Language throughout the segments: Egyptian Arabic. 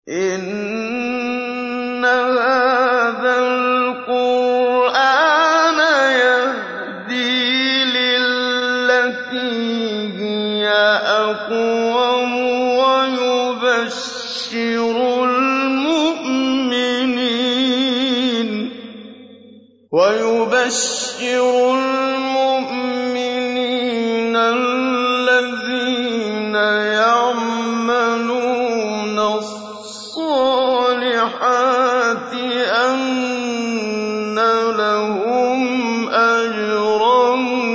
إِنَّ هَٰذَا الْقُرْآنَ يَهْدِي لِلَّتِي هِيَ أَقْوَمُ وَيُبَشِّرُ الْمُؤْمِنِينَ الَّذِينَ يَعْمَلُونَ الصَّالِحَاتِ أَنَّ لَهُمْ أَجْرًا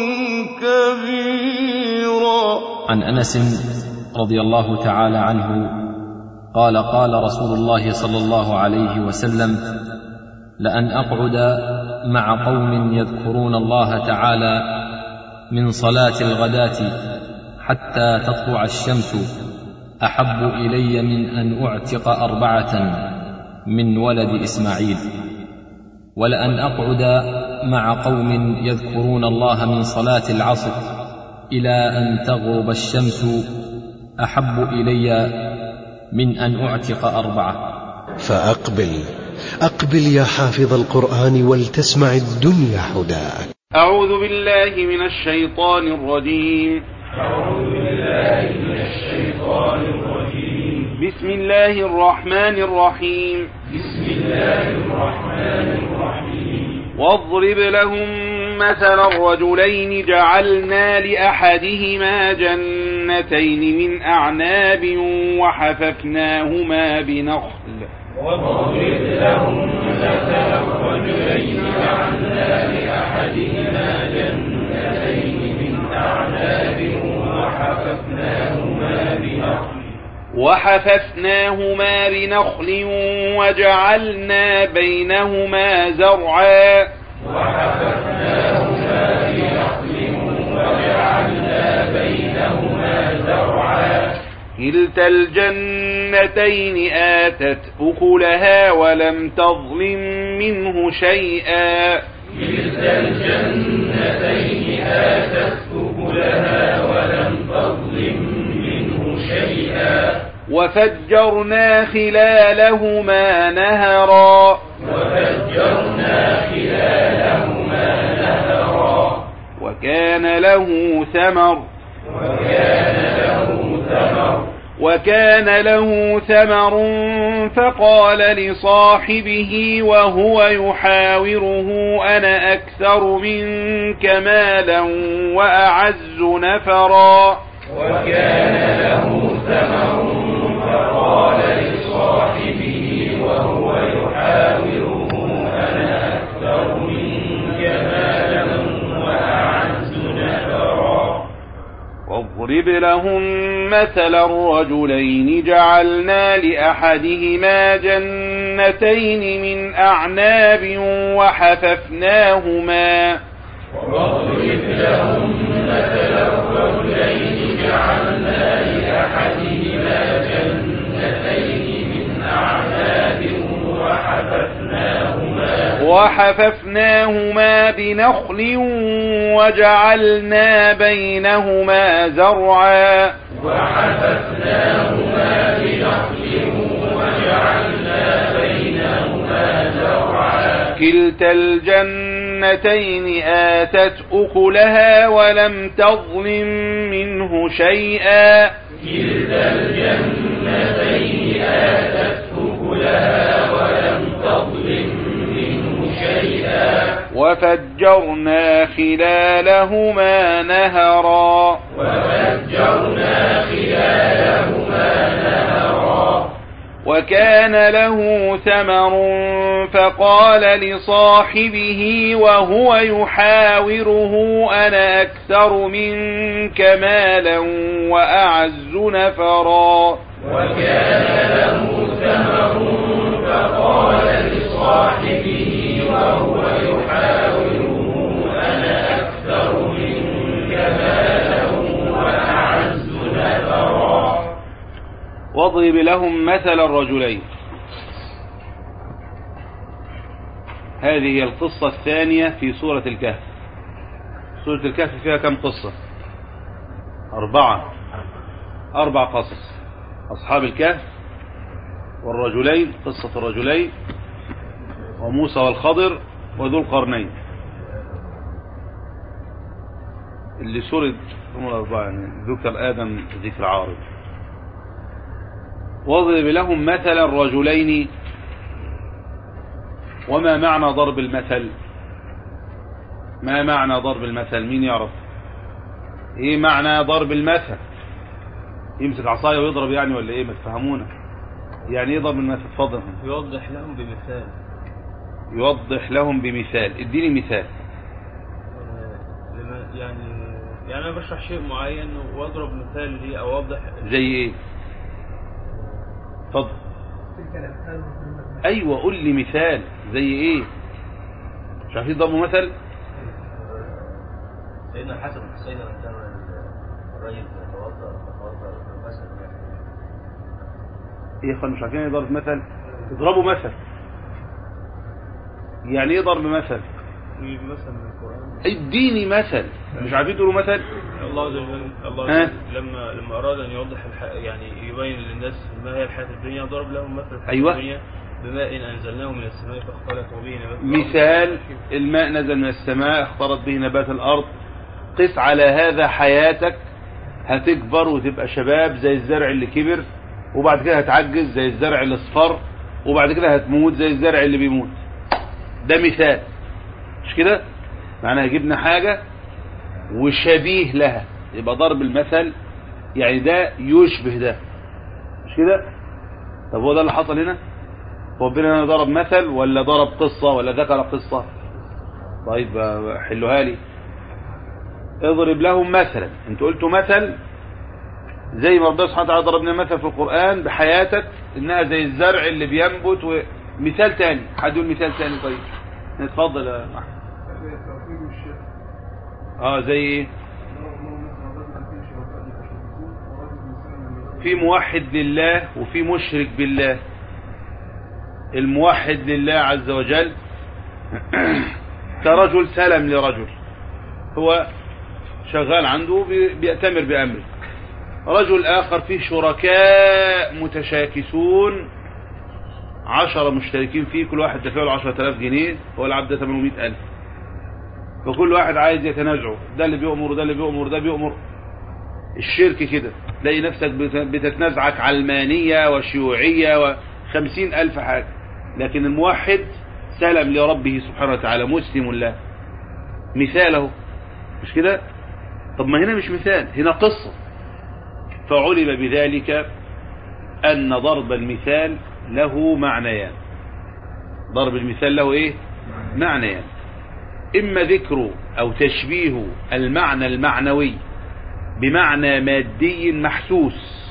كَبِيرًا عن انس رضي الله تعالى عنه قال قال رسول الله صلى الله عليه وسلم لان اقعد مع قوم يذكرون الله تعالى من صلاه الغداه حتى تطلع الشمس احب الي من ان اعتق اربعه من ولد اسماعيل ولان اقعد مع قوم يذكرون الله من صلاه العصر الى ان تغرب الشمس احب الي من ان اعتق اربعه فأقبل أقبل يا حافظ القرآن ولتسمع الدنيا هداك أعوذ بالله من الشيطان الرجيم أعوذ بالله من الشيطان الرجيم بسم الله الرحمن الرحيم بسم الله الرحمن الرحيم واضرب لهم مثل الرجلين جعلنا لأحدهما جنتين من أعناب وحففناهما بنخل واضرب لهم مثل الرجلين جعلنا لأحدهما جنتين من أعناب وحففناهما بنخل وحففناهما بنخل وجعلنا بينهما زرعا وحففناهما بنخل وجعلنا بينهما زرعا كلتا الجنتين آتت أكلها ولم تظلم منه شيئا كلتا الجنتين آتت أكلها ولم تظلم منه شيئا وفجرنا خلالهما نهرا وفجرنا خلالهما نهرا وكان له ثمر وكان له ثمر وكان له ثمر فقال لصاحبه وهو يحاوره أنا أكثر منك مالا وأعز نفرا وكان له ثمر فقال لصاحبه وهو يحاوره أنا أكثر منك مالا وأعز نفرا واضرب لهم مثل الرجلين جعلنا لأحدهما جنتين من أعناب وحففناهما واضرب لهم مثل الرجلين جعلنا لأحدهما جنتين من أعناب وحففناهما وحففناهما بنخل وجعلنا بينهما زرعا وحففناهما بنخل وجعلنا بينهما زرعا كلتا الجنتين آتت أكلها ولم تظلم منه شيئا كلتا الجنتين آتت أكلها ولم تظلم منه شيئا وفجرنا خلالهما نهرا وفجرنا خلالهما نهرا وكان له ثمر فقال لصاحبه وهو يحاوره أنا أكثر منك مالا وأعز نفرا وكان له ثمر فقال لصاحبه وهو يحاوره أنا أكثر منك مالا وأعز نفرا واضرب لهم مثل الرجلين هذه هي القصة الثانية في سورة الكهف سورة الكهف فيها كم قصة أربعة أربع قصص أصحاب الكهف والرجلين قصة الرجلين وموسى والخضر وذو القرنين اللي سرد هم الأربعة يعني ذكر آدم ذكر عارض واضرب لهم مثلا رجلين وما معنى ضرب المثل ما معنى ضرب المثل مين يعرف ايه معنى ضرب المثل يمسك عصايه ويضرب يعني ولا ايه ما تفهمونا يعني ايه ضرب المثل اتفضل يوضح لهم بمثال يوضح لهم بمثال اديني مثال آه، لما يعني يعني انا بشرح شيء معين واضرب مثال ليه او اوضح زي ايه اتفضل ايوه قول لي مثال زي ايه مش عارفين ضرب مثل سيدنا الحسن والحسين لما كان الرجل يتوضا يتوضا مثلا ايه يا اخوان مش عارفين ايه ضرب مثل اضربوا مثل يعني ايه ضرب مثل في مثل من القران اديني مثل مش عارفين تقولوا مثل الله عز وجل الله ها؟ عز وجل لما لما اراد ان يوضح الح... يعني يبين للناس ما هي الحياه الدنيا ضرب لهم مثل الحياه أيوة. الدنيا بماء انزلناه من السماء فاختلط به نبات الأرض. مثال الماء نزل من السماء اختلط به نبات الارض قس على هذا حياتك هتكبر وتبقى شباب زي الزرع اللي كبر وبعد كده هتعجز زي الزرع اللي اصفر وبعد كده هتموت زي الزرع اللي بيموت ده مثال مش كده معناها جبنا حاجة وشبيه لها يبقى ضرب المثل يعني ده يشبه ده مش كده طب هو ده اللي حصل هنا هو ربنا هنا ضرب مثل ولا ضرب قصة ولا ذكر قصة طيب آه، حلوها لي اضرب لهم مثلا انت قلتوا مثل زي ما ربنا سبحانه وتعالى ضرب لنا مثل في القرآن بحياتك انها زي الزرع اللي بينبت ومثال تاني حد يقول مثال تاني طيب اتفضل يا محمد اه زي ايه في موحد لله وفي مشرك بالله الموحد لله عز وجل كرجل سلم لرجل هو شغال عنده بي- بيأتمر بأمره رجل آخر فيه شركاء متشاكسون عشرة مشتركين فيه كل واحد دفع له عشرة آلاف جنيه هو العبد ده 800 ألف فكل واحد عايز يتنازعه ده اللي بيؤمر وده اللي بيؤمر ده بيؤمر الشرك كده تلاقي نفسك بت- بتتنازعك علمانية وشيوعية وخمسين ألف حاجة لكن الموحد سلم لربه سبحانه وتعالى مسلم له مثاله مش كده طب ما هنا مش مثال هنا قصة فعلم بذلك أن ضرب المثال له معنيان ضرب المثال له ايه معنيان إما ذكر أو تشبيه المعنى المعنوي بمعنى مادي محسوس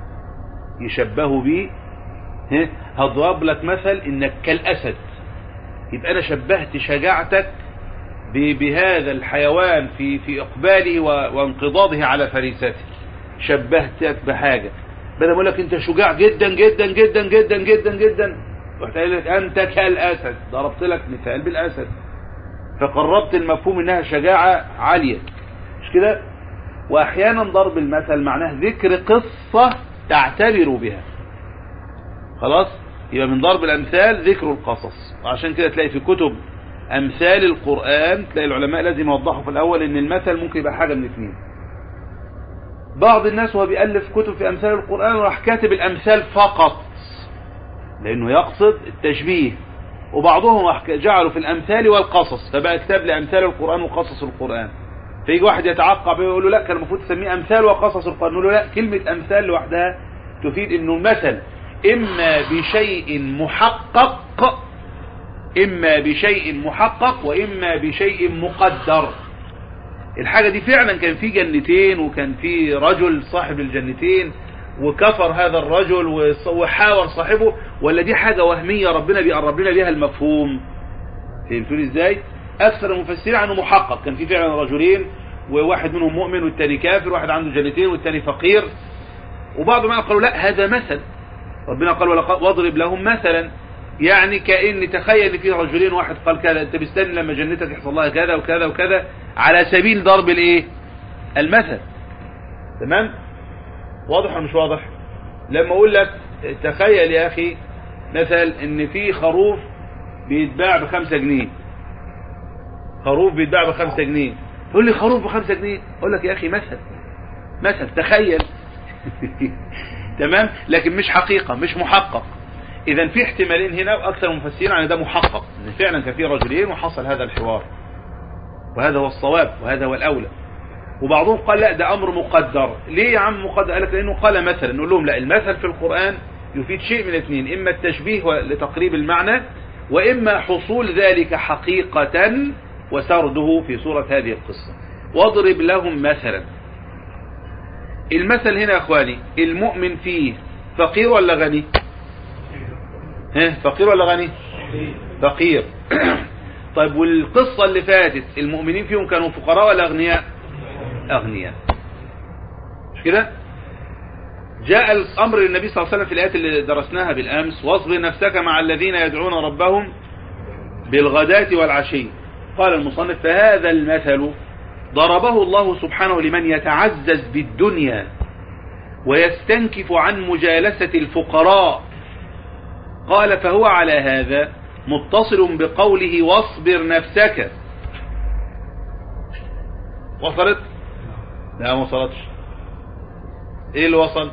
يشبه به ها، هضرب لك مثل انك كالاسد يبقى انا شبهت شجاعتك ب- بهذا الحيوان في في اقباله و- وانقضاضه على فريسته شبهتك بحاجه بدل ما اقول لك انت شجاع جدا جدا جدا جدا جدا جدا رحت قايل لك انت كالاسد ضربت لك مثال بالاسد فقربت المفهوم انها شجاعه عاليه مش كده واحيانا ضرب المثل معناه ذكر قصة تعتبر بها خلاص يبقى من ضرب الامثال ذكر القصص وعشان كده تلاقي في كتب امثال القرآن تلاقي العلماء لازم يوضحوا في الاول ان المثل ممكن يبقى حاجة من اثنين بعض الناس وهو بيألف كتب في امثال القرآن راح كاتب الامثال فقط لانه يقصد التشبيه وبعضهم راح جعلوا في الامثال والقصص فبقى كتاب لامثال القرآن وقصص القرآن فيجي واحد يتعقب يقول له لا كان المفروض تسميه امثال وقصص القرآن نقول له لا كلمة امثال لوحدها تفيد انه المثل اما بشيء محقق اما بشيء محقق واما بشيء مقدر الحاجة دي فعلا كان في جنتين وكان في رجل صاحب الجنتين وكفر هذا الرجل وص- وحاور صاحبه ولا دي حاجة وهمية ربنا بيقرب لنا بيها المفهوم فهمتوني ازاي اكثر المفسرين عنه محقق كان في فعلا رجلين وواحد منهم مؤمن والتاني كافر واحد عنده جنتين والتاني فقير وبعض ما قالوا لا هذا مثل ربنا قال ولقد واضرب لهم مثلا يعني كأن تخيل ان في رجلين واحد قال كذا انت مستني لما جنتك يحصل لها كذا وكذا وكذا على سبيل ضرب الايه المثل تمام واضح ولا مش واضح لما اقول لك تخيل يا أخي مثل إن في خروف بيتباع بخمسة جنيه خروف بيتباع بخمسة جنيه تقول لي خروف بخمسة جنيه أقول لك يا أخي مثل مثل تخيل تمام لكن مش حقيقة مش محقق إذا في احتمالين هنا وأكثر المفسرين عن ده محقق إن فعلا كان في رجلين وحصل هذا الحوار وهذا هو الصواب وهذا هو الأولى وبعضهم قال لا ده أمر مقدر ليه يا عم مقدر قال لك لأنه قال مثلا نقول لهم لا المثل في القرآن يفيد شيء من الاثنين إما التشبيه لتقريب المعنى وإما حصول ذلك حقيقة وسرده في صورة هذه القصة واضرب لهم مثلا المثل هنا يا أخواني المؤمن فيه فقير ولا غني ها فقير ولا غني فقير طيب والقصة اللي فاتت المؤمنين فيهم كانوا فقراء ولا أغنياء أغنياء مش كده جاء الأمر للنبي صلى الله عليه وسلم في الآيات اللي درسناها بالأمس واصبر نفسك مع الذين يدعون ربهم بالغداة والعشي قال المصنف فهذا المثل ضربه الله سبحانه لمن يتعزز بالدنيا ويستنكف عن مجالسة الفقراء قال فهو على هذا متصل بقوله واصبر نفسك وصلت لا ما وصلتش ايه اللي وصل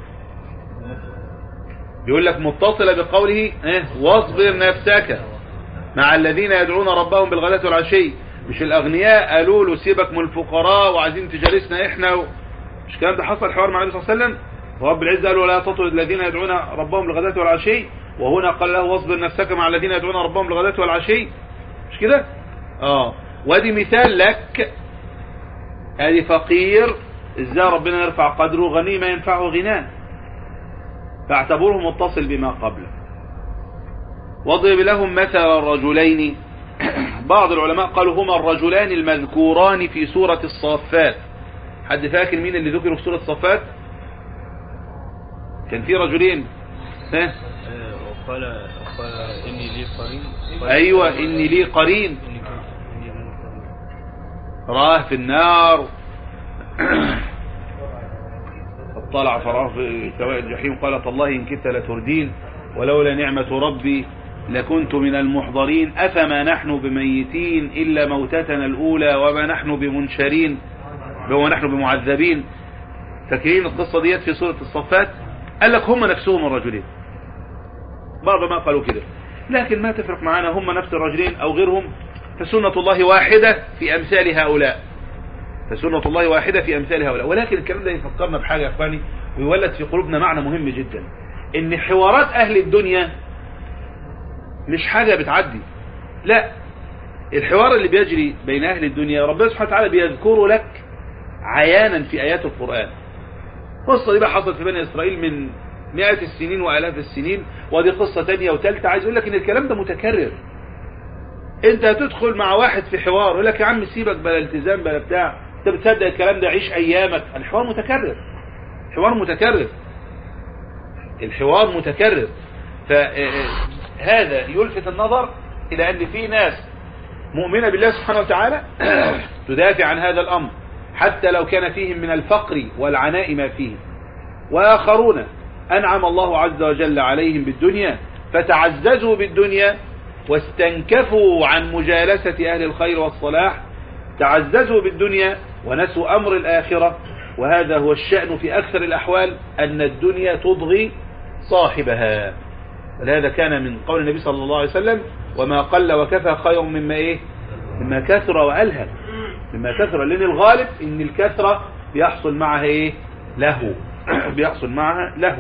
بيقول لك متصلة بقوله ايه واصبر نفسك مع الذين يدعون ربهم بالغداة والعشي مش الاغنياء قالوا له سيبك من الفقراء وعايزين تجالسنا احنا و... مش الكلام ده حصل حوار مع النبي صلى الله عليه وسلم ورب العزة قال ولا تطرد الذين يدعون ربهم بالغداة والعشي وهنا قال له واصبر نفسك مع الذين يدعون ربهم بالغداة والعشي مش كده اه وادي مثال لك ادي فقير ازاي ربنا يرفع قدره غني ما ينفعه غناه فاعتبره متصل بما قبله واضرب لهم مثل الرجلين بعض العلماء قالوا هما الرجلان المذكوران في سورة الصافات حد فاكر مين اللي ذكروا في سورة الصافات كان في رجلين ها آه، وقال وقال إني لي قرين قال- ايوه اني لي قرين إني إني لي قرين. راه في النار اطلع فراه في سواء الجحيم قال تالله إن كدت لتردين ولولا نعمة ربي لكنت من المحضرين أفما نحن بميتين إلا موتتنا الأولى وما نحن بمنشرين وما نحن بمعذبين فاكرين القصة ديت في سورة الصفات قال لك هم نفسهم الرجلين بعض ما قالوا كده لكن ما تفرق معنا هم نفس الرجلين أو غيرهم فسنة الله واحدة في أمثال هؤلاء فسنة الله واحدة في أمثال هؤلاء ولكن الكلام ده يفكرنا بحاجة يا أخواني ويولد في قلوبنا معنى مهم جدا إن حوارات أهل الدنيا مش حاجة بتعدي لا الحوار اللي بيجري بين أهل الدنيا ربنا سبحانه وتعالى بيذكره لك عيانا في آيات القرآن القصة دي بقى حصلت في بني إسرائيل من مئات السنين وآلاف السنين ودي قصة تانية وتالتة عايز أقول لك إن الكلام ده متكرر انت هتدخل مع واحد في حوار يقول لك يا عم سيبك بلا التزام بلا بتاع انت بتصدق الكلام ده عيش ايامك الحوار متكرر حوار متكرر الحوار متكرر فهذا يلفت النظر الى ان في ناس مؤمنة بالله سبحانه وتعالى تدافع عن هذا الامر حتى لو كان فيهم من الفقر والعناء ما فيه واخرون انعم الله عز وجل عليهم بالدنيا فتعززوا بالدنيا واستنكفوا عن مجالسة أهل الخير والصلاح تعززوا بالدنيا ونسوا أمر الآخرة وهذا هو الشأن في أكثر الأحوال أن الدنيا تضغي صاحبها ولهذا كان من قول النبي صلى الله عليه وسلم وما قل وكفى خير مما إيه مما كثر وألهى مما كثر لأن الغالب إن الكثرة بيحصل معها إيه له بيحصل معها له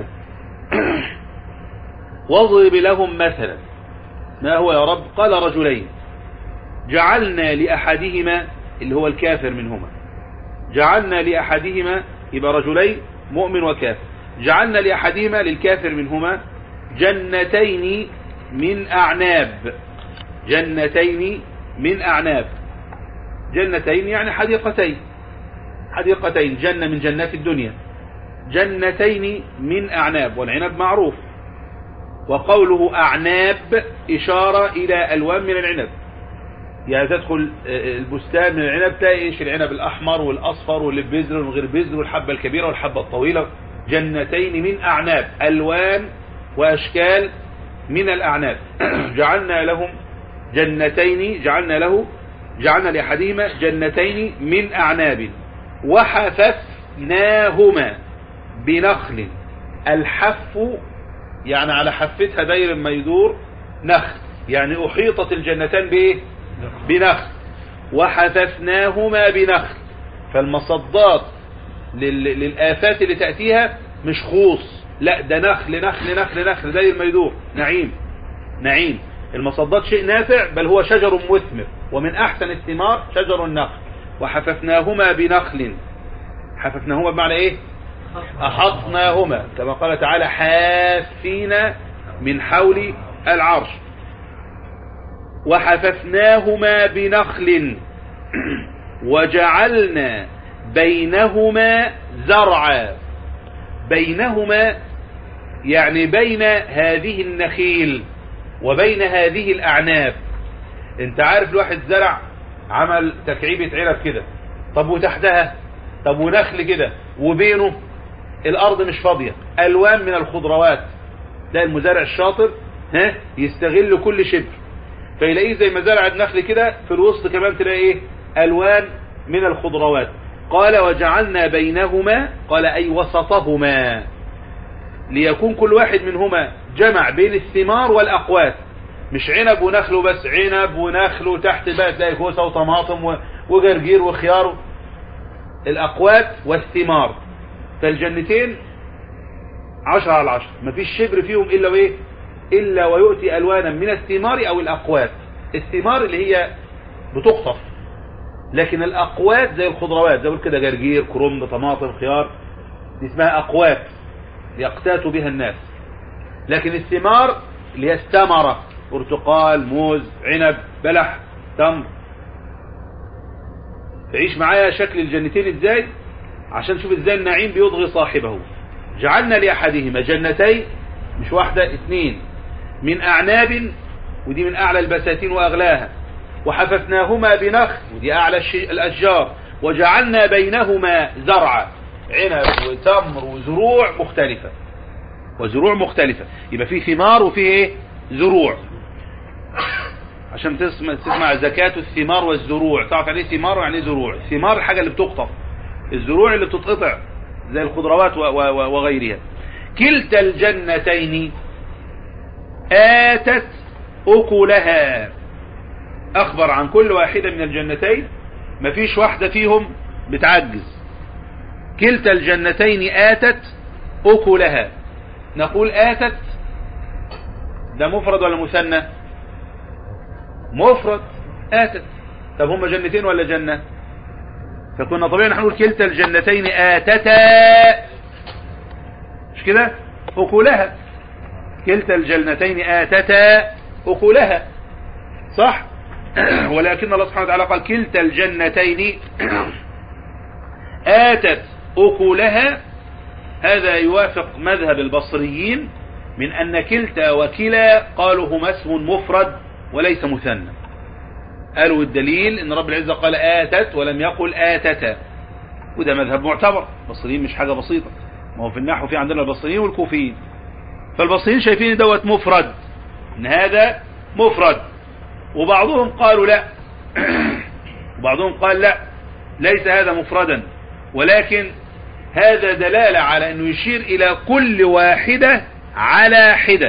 واضرب لهم مثلا ما هو يا رب قال رجلين جعلنا لأحدهما اللي هو الكافر منهما جعلنا لأحدهما يبقى رجلين مؤمن وكافر جعلنا لأحدهما للكافر منهما جنتين من أعناب جنتين من أعناب جنتين يعني حديقتين حديقتين جنة من جنات الدنيا جنتين من أعناب والعنب معروف وقوله أعناب إشارة إلى ألوان من العنب يعني تدخل البستان من العنب تلاقي ايش العنب الأحمر والأصفر واللي ببذر والغير بذر والحبة الكبيرة والحبة الطويلة جنتين من أعناب ألوان وأشكال من الأعناب جعلنا لهم جنتين جعلنا له جعلنا لأحدهما جنتين من أعناب وحففناهما بنخل الحف يعني على حفتها داير ما يدور نخل يعني أحيطت الجنتان بإيه بنخل وحففناهما بنخل فالمصدات لل... للآفات اللي تأتيها مش خوص لا ده نخل نخل نخل نخل داير ما يدور نعيم نعيم المصدات شيء نافع بل هو شجر مثمر ومن أحسن الثمار شجر النخل وحففناهما بنخل حففناهما بمعنى ايه أحطناهما كما قال تعالى حافين من حول العرش وحففناهما بنخل وجعلنا بينهما زرعا بينهما يعني بين هذه النخيل وبين هذه الأعناب انت عارف الواحد زرع عمل تكعيبة عنب كده طب وتحتها طب ونخل كده وبينه الأرض مش فاضية ألوان من الخضروات ده المزارع الشاطر ها يستغل كل شبر فيلاقيه زي ما زرع النخل كده في الوسط كمان تلاقي ايه ألوان من الخضروات قال وجعلنا بينهما قال أي وسطهما ليكون كل واحد منهما جمع بين الثمار والأقوات مش عنب ونخل بس عنب ونخل وتحت بقى تلاقي كوسة وطماطم وجرجير وخيار الأقوات والثمار فالجنتين عشرة على عشرة مفيش شبر فيهم إلا وإيه إلا ويؤتي ألوانا من الثمار أو الأقوات الثمار اللي هي بتقطف لكن الأقوات زي الخضروات زي كده جرجير كرنب طماطم خيار دي اسمها أقوات يقتات بها الناس لكن الثمار اللي هي الثمرة برتقال موز عنب بلح تمر تعيش معايا شكل الجنتين ازاي عشان تشوف ازاي النعيم بيضغي صاحبه جعلنا لأحدهما جنتين مش واحدة اثنين من أعناب ودي من أعلى البساتين وأغلاها وحففناهما بنخل ودي أعلى الأشجار وجعلنا بينهما زرعا عنب وتمر وزروع مختلفة وزروع مختلفة يبقى في ثمار وفي ايه زروع عشان تسمع, تسمع زكاة الثمار والزروع تعرف يعني ايه ثمار ويعني ايه زروع الثمار الحاجة اللي بتقطف الزروع اللي بتتقطع زي الخضروات وغيرها كلتا الجنتين آتت أكلها أخبر عن كل واحدة من الجنتين مفيش واحدة فيهم بتعجز كلتا الجنتين آتت أكلها نقول آتت ده مفرد ولا مثنى مفرد آتت طب هم جنتين ولا جنة فكنا طبيعي نحن نقول كلتا الجنتين آتتا مش كده أكلها كلتا الجنتين آتتا أكلها صح ولكن الله سبحانه وتعالى قال كلتا الجنتين آتت أكلها هذا يوافق مذهب البصريين من أن كلتا وكلا قالوا هما اسم مفرد وليس مثنى قالوا الدليل ان رب العزة قال آتت ولم يقل آتتا وده مذهب معتبر البصريين مش حاجة بسيطة ما هو في النحو في عندنا البصريين والكوفيين فالبصريين شايفين دوت مفرد ان هذا مفرد وبعضهم قالوا لا وبعضهم قال لا ليس هذا مفردا ولكن هذا دلالة على انه يشير الى كل واحدة على حدة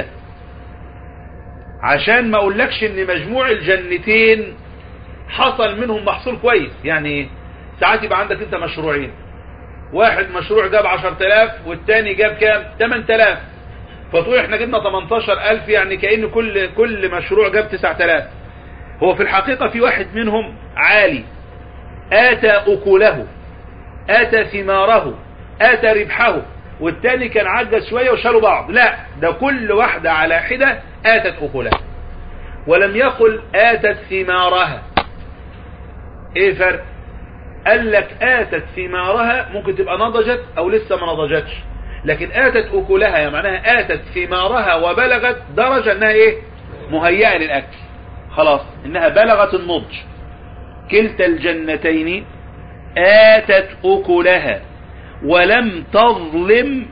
عشان ما اقولكش ان مجموع الجنتين حصل منهم محصول كويس يعني ساعات يبقى عندك انت مشروعين واحد مشروع جاب 10000 والتاني جاب كام 8000 فتقول احنا جبنا 18000 يعني كأن كل كل مشروع جاب 9000 هو في الحقيقة في واحد منهم عالي آتى أكله آتى ثماره آتى ربحه والتاني كان عجز شوية وشالوا بعض لا ده كل واحدة على حدة آتت أكلها ولم يقل آتت ثمارها ايه فرق قال لك آتت ثمارها ممكن تبقى نضجت او لسه ما نضجتش لكن آتت أكلها يعني معناها آتت ثمارها وبلغت درجة انها ايه مهيئة للأكل خلاص انها بلغت النضج كلتا الجنتين آتت أكلها ولم تظلم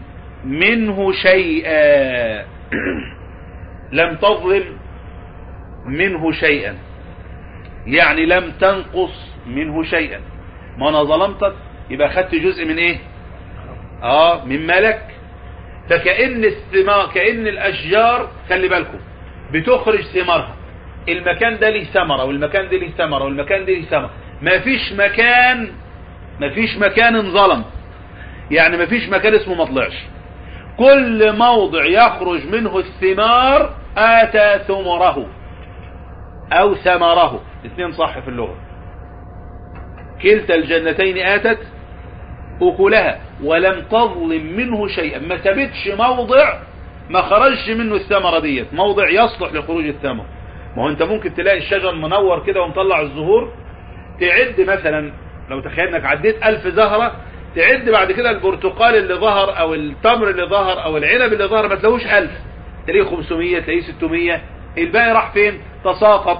منه شيئا لم تظلم منه شيئا يعني لم تنقص منه شيئا ما انا ظلمتك يبقى خدت جزء من ايه اه من مالك فكأن الثمار كأن الاشجار خلي بالكم بتخرج ثمارها المكان ده ليه ثمرة والمكان ده ليه ثمرة والمكان ده ليه ثمرة مفيش مكان مفيش مكان انظلم يعني مفيش مكان اسمه ما طلعش كل موضع يخرج منه الثمار آتى ثمره أو ثمره الاثنين صح في اللغة كلتا الجنتين آتت أكلها ولم تظلم منه شيئا ما ثبتش موضع ما خرجش منه الثمرة ديت موضع يصلح لخروج الثمر ما هو انت ممكن تلاقي الشجر منور كده ومطلع الزهور تعد مثلا لو تخيل انك عديت ألف زهرة تعد بعد كده البرتقال اللي ظهر او التمر اللي ظهر او العنب اللي ظهر ما تلاقوش ألف تلاقيه 500 تلاقيه 600 الباقي راح فين تساقط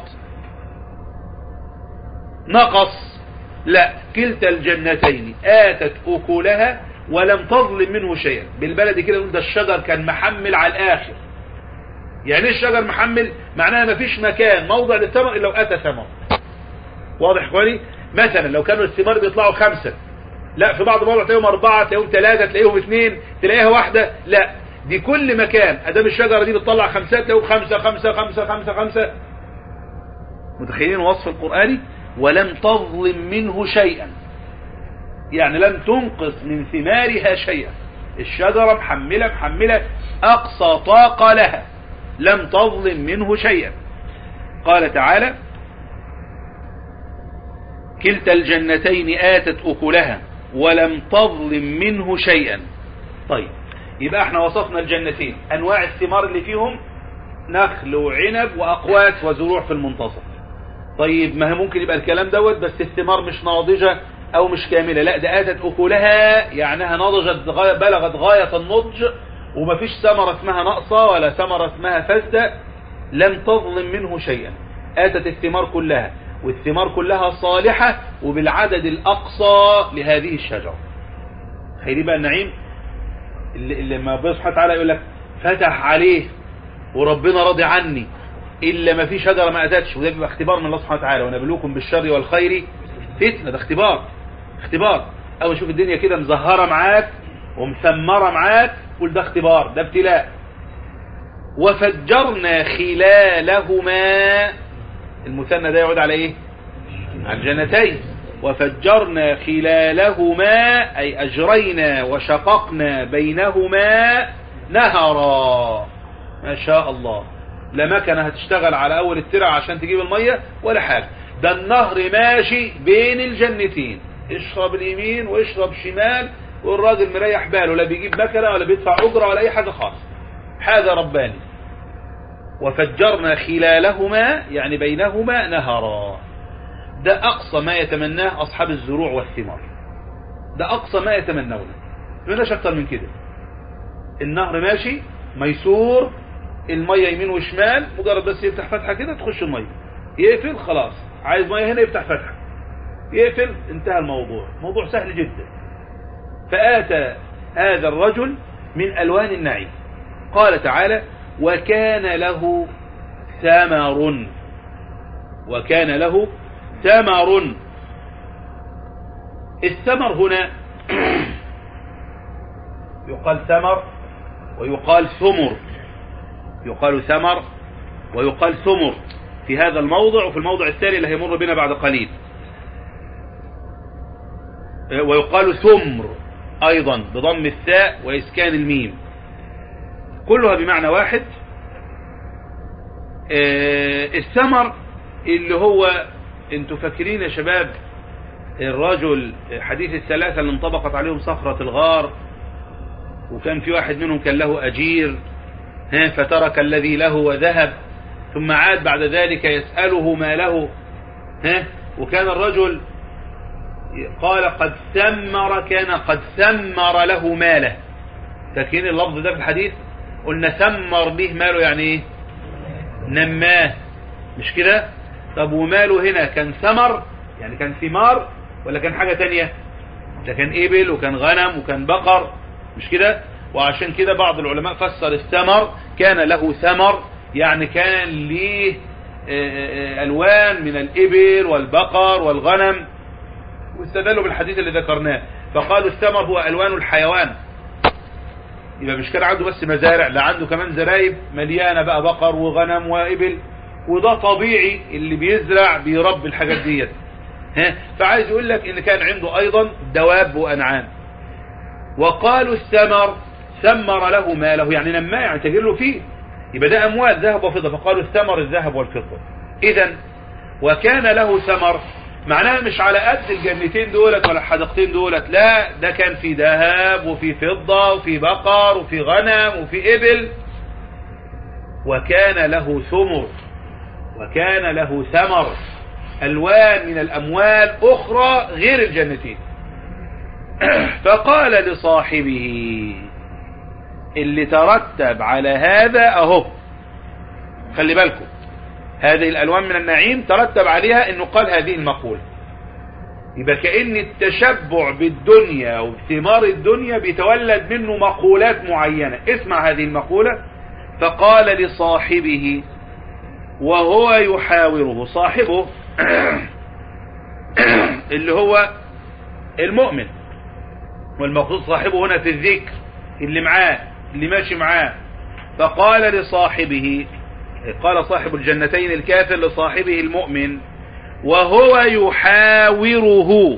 نقص لا كلتا الجنتين آتت أكلها ولم تظلم منه شيئا بالبلد كده نقول ده الشجر كان محمل على الآخر يعني ايه الشجر محمل معناها ما فيش مكان موضع للثمر إلا لو أتى ثمر واضح كواني مثلا لو كانوا الثمار بيطلعوا خمسة لا في بعض المواضع تلاقيهم أربعة تلاقيهم ثلاثة تلاقيهم اثنين تلاقيها واحدة لا دي كل مكان أدام الشجرة دي بتطلع خمسات تلاقيهم خمسة خمسة خمسة خمسة خمسة متخيلين وصف القرآني ولم تظلم منه شيئا يعني لم تنقص من ثمارها شيئا الشجرة محملة محملة أقصى طاقة لها لم تظلم منه شيئا قال تعالى كلتا الجنتين آتت أكلها ولم تظلم منه شيئا طيب يبقى احنا وصفنا الجنتين أنواع الثمار اللي فيهم نخل وعنب وأقوات وزروع في المنتصف طيب ما هي ممكن يبقى الكلام دوت بس الثمار مش ناضجة او مش كاملة لا ده اتت اكلها يعنيها نضجت غاية بلغت غاية النضج ومفيش ثمرة اسمها ناقصة ولا ثمرة اسمها فاسدة لم تظلم منه شيئا اتت الثمار كلها والثمار كلها صالحة وبالعدد الاقصى لهذه الشجرة هيدي بقى النعيم اللي, اللي ما ربنا سبحانه وتعالى يقول لك فتح عليه وربنا راضي عني إلا ما في شجرة ما أتتش وده بيبقى اختبار من الله سبحانه وتعالى ونبلوكم بالشر والخير فتنة ده اختبار اختبار أول ما تشوف الدنيا كده مزهرة معاك ومثمرة معاك قول ده اختبار ده ابتلاء وفجرنا خلالهما المثنى ده يعود على ايه على الجنتين وفجرنا خلالهما أي أجرينا وشققنا بينهما نهرا ما شاء الله لا مكنه هتشتغل على اول الترع عشان تجيب المية ولا حاجة ده النهر ماشي بين الجنتين اشرب اليمين واشرب شمال والراجل مريح باله لا بيجيب مكنه ولا بيدفع اجره ولا اي حاجة خالص هذا رباني وفجرنا خلالهما يعني بينهما نهرا ده اقصى ما يتمناه اصحاب الزروع والثمار ده اقصى ما يتمنونه ملاش اكتر من كده النهر ماشي ميسور المية يمين وشمال مجرد بس يفتح فتحة كده تخش المية يقفل خلاص عايز مية هنا يفتح فتحة يقفل انتهى الموضوع موضوع سهل جدا فآتى هذا الرجل من ألوان النعيم قال تعالى وكان له ثمر وكان له ثمر الثمر هنا يقال ثمر ويقال ثمر يقال ثمر ويقال ثمر في هذا الموضع وفي الموضع الثاني اللي هيمر بنا بعد قليل ويقال ثمر أيضا بضم الثاء وإسكان الميم كلها بمعنى واحد الثمر اللي هو انتوا فاكرين يا شباب الرجل حديث الثلاثة اللي انطبقت عليهم صخرة الغار وكان في واحد منهم كان له أجير ها فترك الذي له وذهب ثم عاد بعد ذلك يسأله ما له ها وكان الرجل قال قد ثمر كان قد ثمر له ماله فاكرين اللفظ ده في الحديث قلنا ثمر به ماله يعني ايه نماه مش كده طب وماله هنا كان ثمر يعني كان ثمار ولا كان حاجة تانية ده كان إبل وكان غنم وكان بقر مش كده وعشان كده بعض العلماء فسر الثمر كان له ثمر يعني كان ليه آه، آه، ألوان من الإبل والبقر والغنم واستدلوا بالحديث اللي ذكرناه فقالوا الثمر هو ألوان الحيوان يبقى مش كان عنده بس مزارع لا عنده كمان زرايب مليانة بقى بقر وغنم وإبل وده طبيعي اللي بيزرع بيربي الحاجات ديت ها فعايز يقول لك ان كان عنده ايضا دواب وانعام وقالوا الثمر ثمر له ماله يعني نما يعني تجر له فيه يبقى ده اموال ذهب وفضة فقالوا الثمر الذهب والفضة اذا وكان له ثمر معناها مش على قد الجنتين دولت ولا الحدقتين دولت لا ده كان في ذهب وفي فضة وفي بقر وفي غنم وفي ابل وكان له ثمر وكان له ثمر ألوان من الأموال أخرى غير الجنتين فقال لصاحبه اللي ترتب على هذا أهو خلي بالكم هذه الألوان من النعيم ترتب عليها أنه قال هذه المقولة يبقى كأن التشبع بالدنيا وبثمار الدنيا بيتولد منه مقولات معينة اسمع هذه المقولة فقال لصاحبه وهو يحاوره صاحبه اللي هو المؤمن والمقصود صاحبه هنا في الذكر اللي معاه اللي ماشي معاه فقال لصاحبه قال صاحب الجنتين الكافر لصاحبه المؤمن وهو يحاوره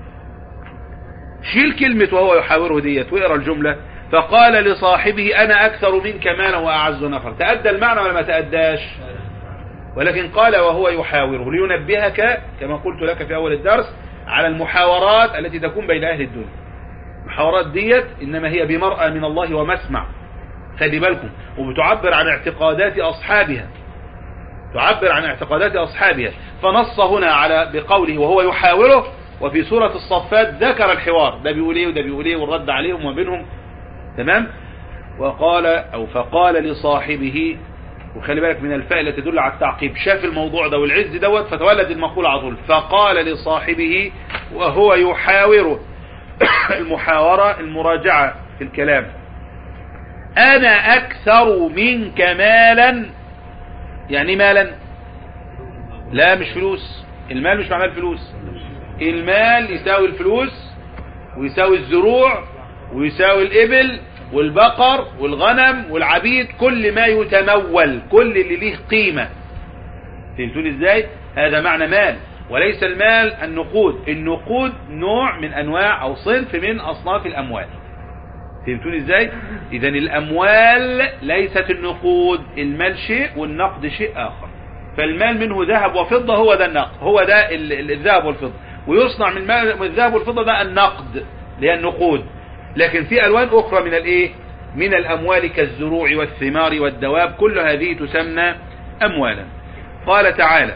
شيل كلمة وهو يحاوره ديت واقرا الجملة فقال لصاحبه أنا أكثر منك مالا وأعز نفر تأدى المعنى ولا ما تأداش ولكن قال وهو يحاوره لينبهك كما قلت لك في أول الدرس على المحاورات التي تكون بين أهل الدنيا المحاورات ديت إنما هي بمرأة من الله ومسمع خلي بالكم وبتعبر عن اعتقادات أصحابها تعبر عن اعتقادات أصحابها فنص هنا على بقوله وهو يحاوره وفي سورة الصفات ذكر الحوار ده بيقول ايه وده بيقول ايه والرد عليهم وبينهم تمام وقال او فقال لصاحبه وخلي بالك من الفاء التي تدل على التعقيب شاف الموضوع ده والعز دوت فتولد المقولة على طول فقال لصاحبه وهو يحاوره المحاورة المراجعة في الكلام أنا أكثر منك مالا يعني مالا لا مش فلوس المال مش معناه الفلوس المال يساوي الفلوس ويساوي الزروع ويساوي الإبل والبقر والغنم والعبيد كل ما يتمول كل اللي ليه قيمة فهمتوني ازاي هذا معنى مال وليس المال النقود النقود نوع من انواع او صنف من اصناف الاموال فهمتوني ازاي اذا الاموال ليست النقود المال شيء والنقد شيء اخر فالمال منه ذهب وفضة هو ده النقد هو ده ال- ال- الذهب والفضة ويصنع من المال- من الذهب والفضة ده النقد اللي هي النقود لكن في الوان اخرى من الايه من الاموال كالزروع والثمار والدواب كل هذه تسمى اموالا قال تعالى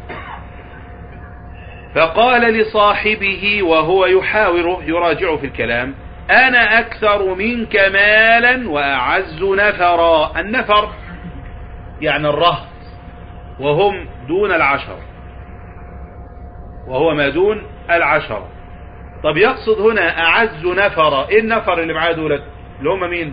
فقال لصاحبه وهو يحاوره يراجعه في الكلام أنا أكثر منك مالا وأعز نفرا النفر يعني الرهط وهم دون العشر وهو ما دون العشر طب يقصد هنا أعز نفرا إيه النفر اللي معاه دولت اللي هم مين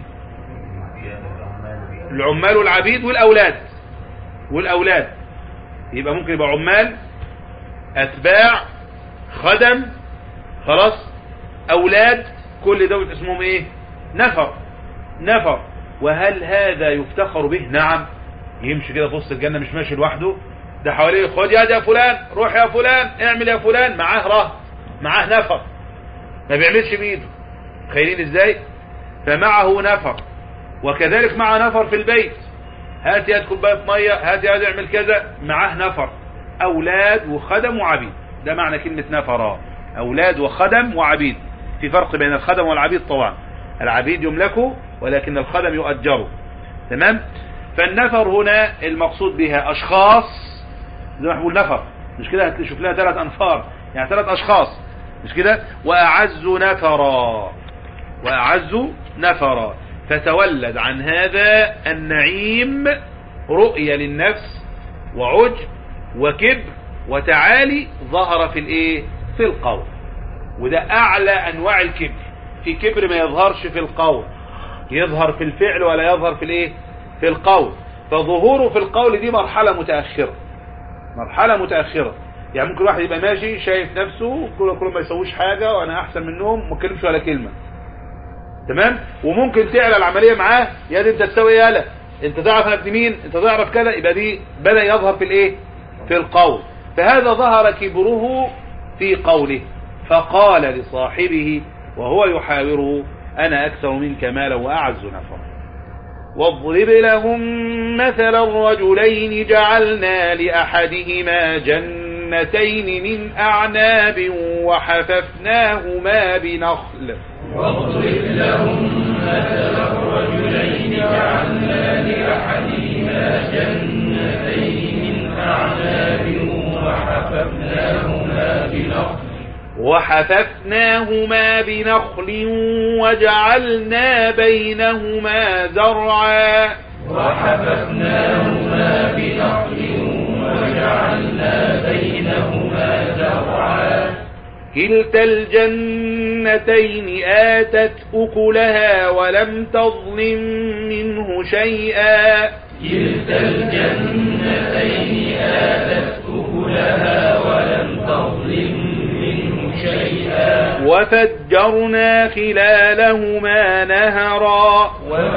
العمال والعبيد والأولاد والأولاد يبقى ممكن يبقى عمال أتباع خدم خلاص أولاد كل دول اسمهم إيه نفر نفر وهل هذا يفتخر به نعم يمشي كده في وسط الجنة مش ماشي لوحده ده حواليه خد يا يا فلان روح يا فلان اعمل يا فلان معاه رهط معاه نفر ما بيعملش بإيده تخيلين ازاي فمعه نفر وكذلك مع نفر في البيت هات يا كوبايه ميه هات يا اعمل كذا معاه نفر اولاد وخدم وعبيد ده معنى كلمة نفر اولاد وخدم وعبيد في فرق بين الخدم والعبيد طبعا العبيد يملكوا ولكن الخدم يؤجروا تمام فالنفر هنا المقصود بها اشخاص زي ما بقول نفر مش كده هتشوف لها ثلاث انفار يعني ثلاث اشخاص مش كده واعز نفرا واعز نفرا فتولد عن هذا النعيم رؤية للنفس وعجب وكبر وتعالي ظهر في الايه في القول وده اعلى انواع الكبر في كبر ما يظهرش في القول يظهر في الفعل ولا يظهر في الايه في القول فظهوره في القول دي مرحلة متأخرة مرحلة متأخرة يعني ممكن واحد يبقى ماشي شايف نفسه كل كل ما يسويش حاجة وانا احسن منهم ما اتكلمش ولا كلمة تمام وممكن تعلى العملية معاه يا دي انت تسوي ايه يالا انت تعرف انا ابن مين انت تعرف كذا يبقى دي بدأ يظهر في الايه في القول فهذا ظهر كبره في قوله فقال لصاحبه وهو يحاوره انا اكثر منك مالا واعز نفرا واضرب لهم مثل الرجلين جعلنا لأحدهما جنتين من أعناب وحففناهما بنخل واضرب لهم مثل الرجلين جعلنا لأحدهما جنتين من أعناب وحففناهما بنخل وحففناهما بنخل وجعلنا بينهما زرعا وحففناهما بنخل وجعلنا بينهما زرعا كلتا الجنتين آتت أكلها ولم تظلم منه شيئا كلتا الجنتين آتت أكلها ولم تظلم منه شيئا وفجرنا خلالهما نهرا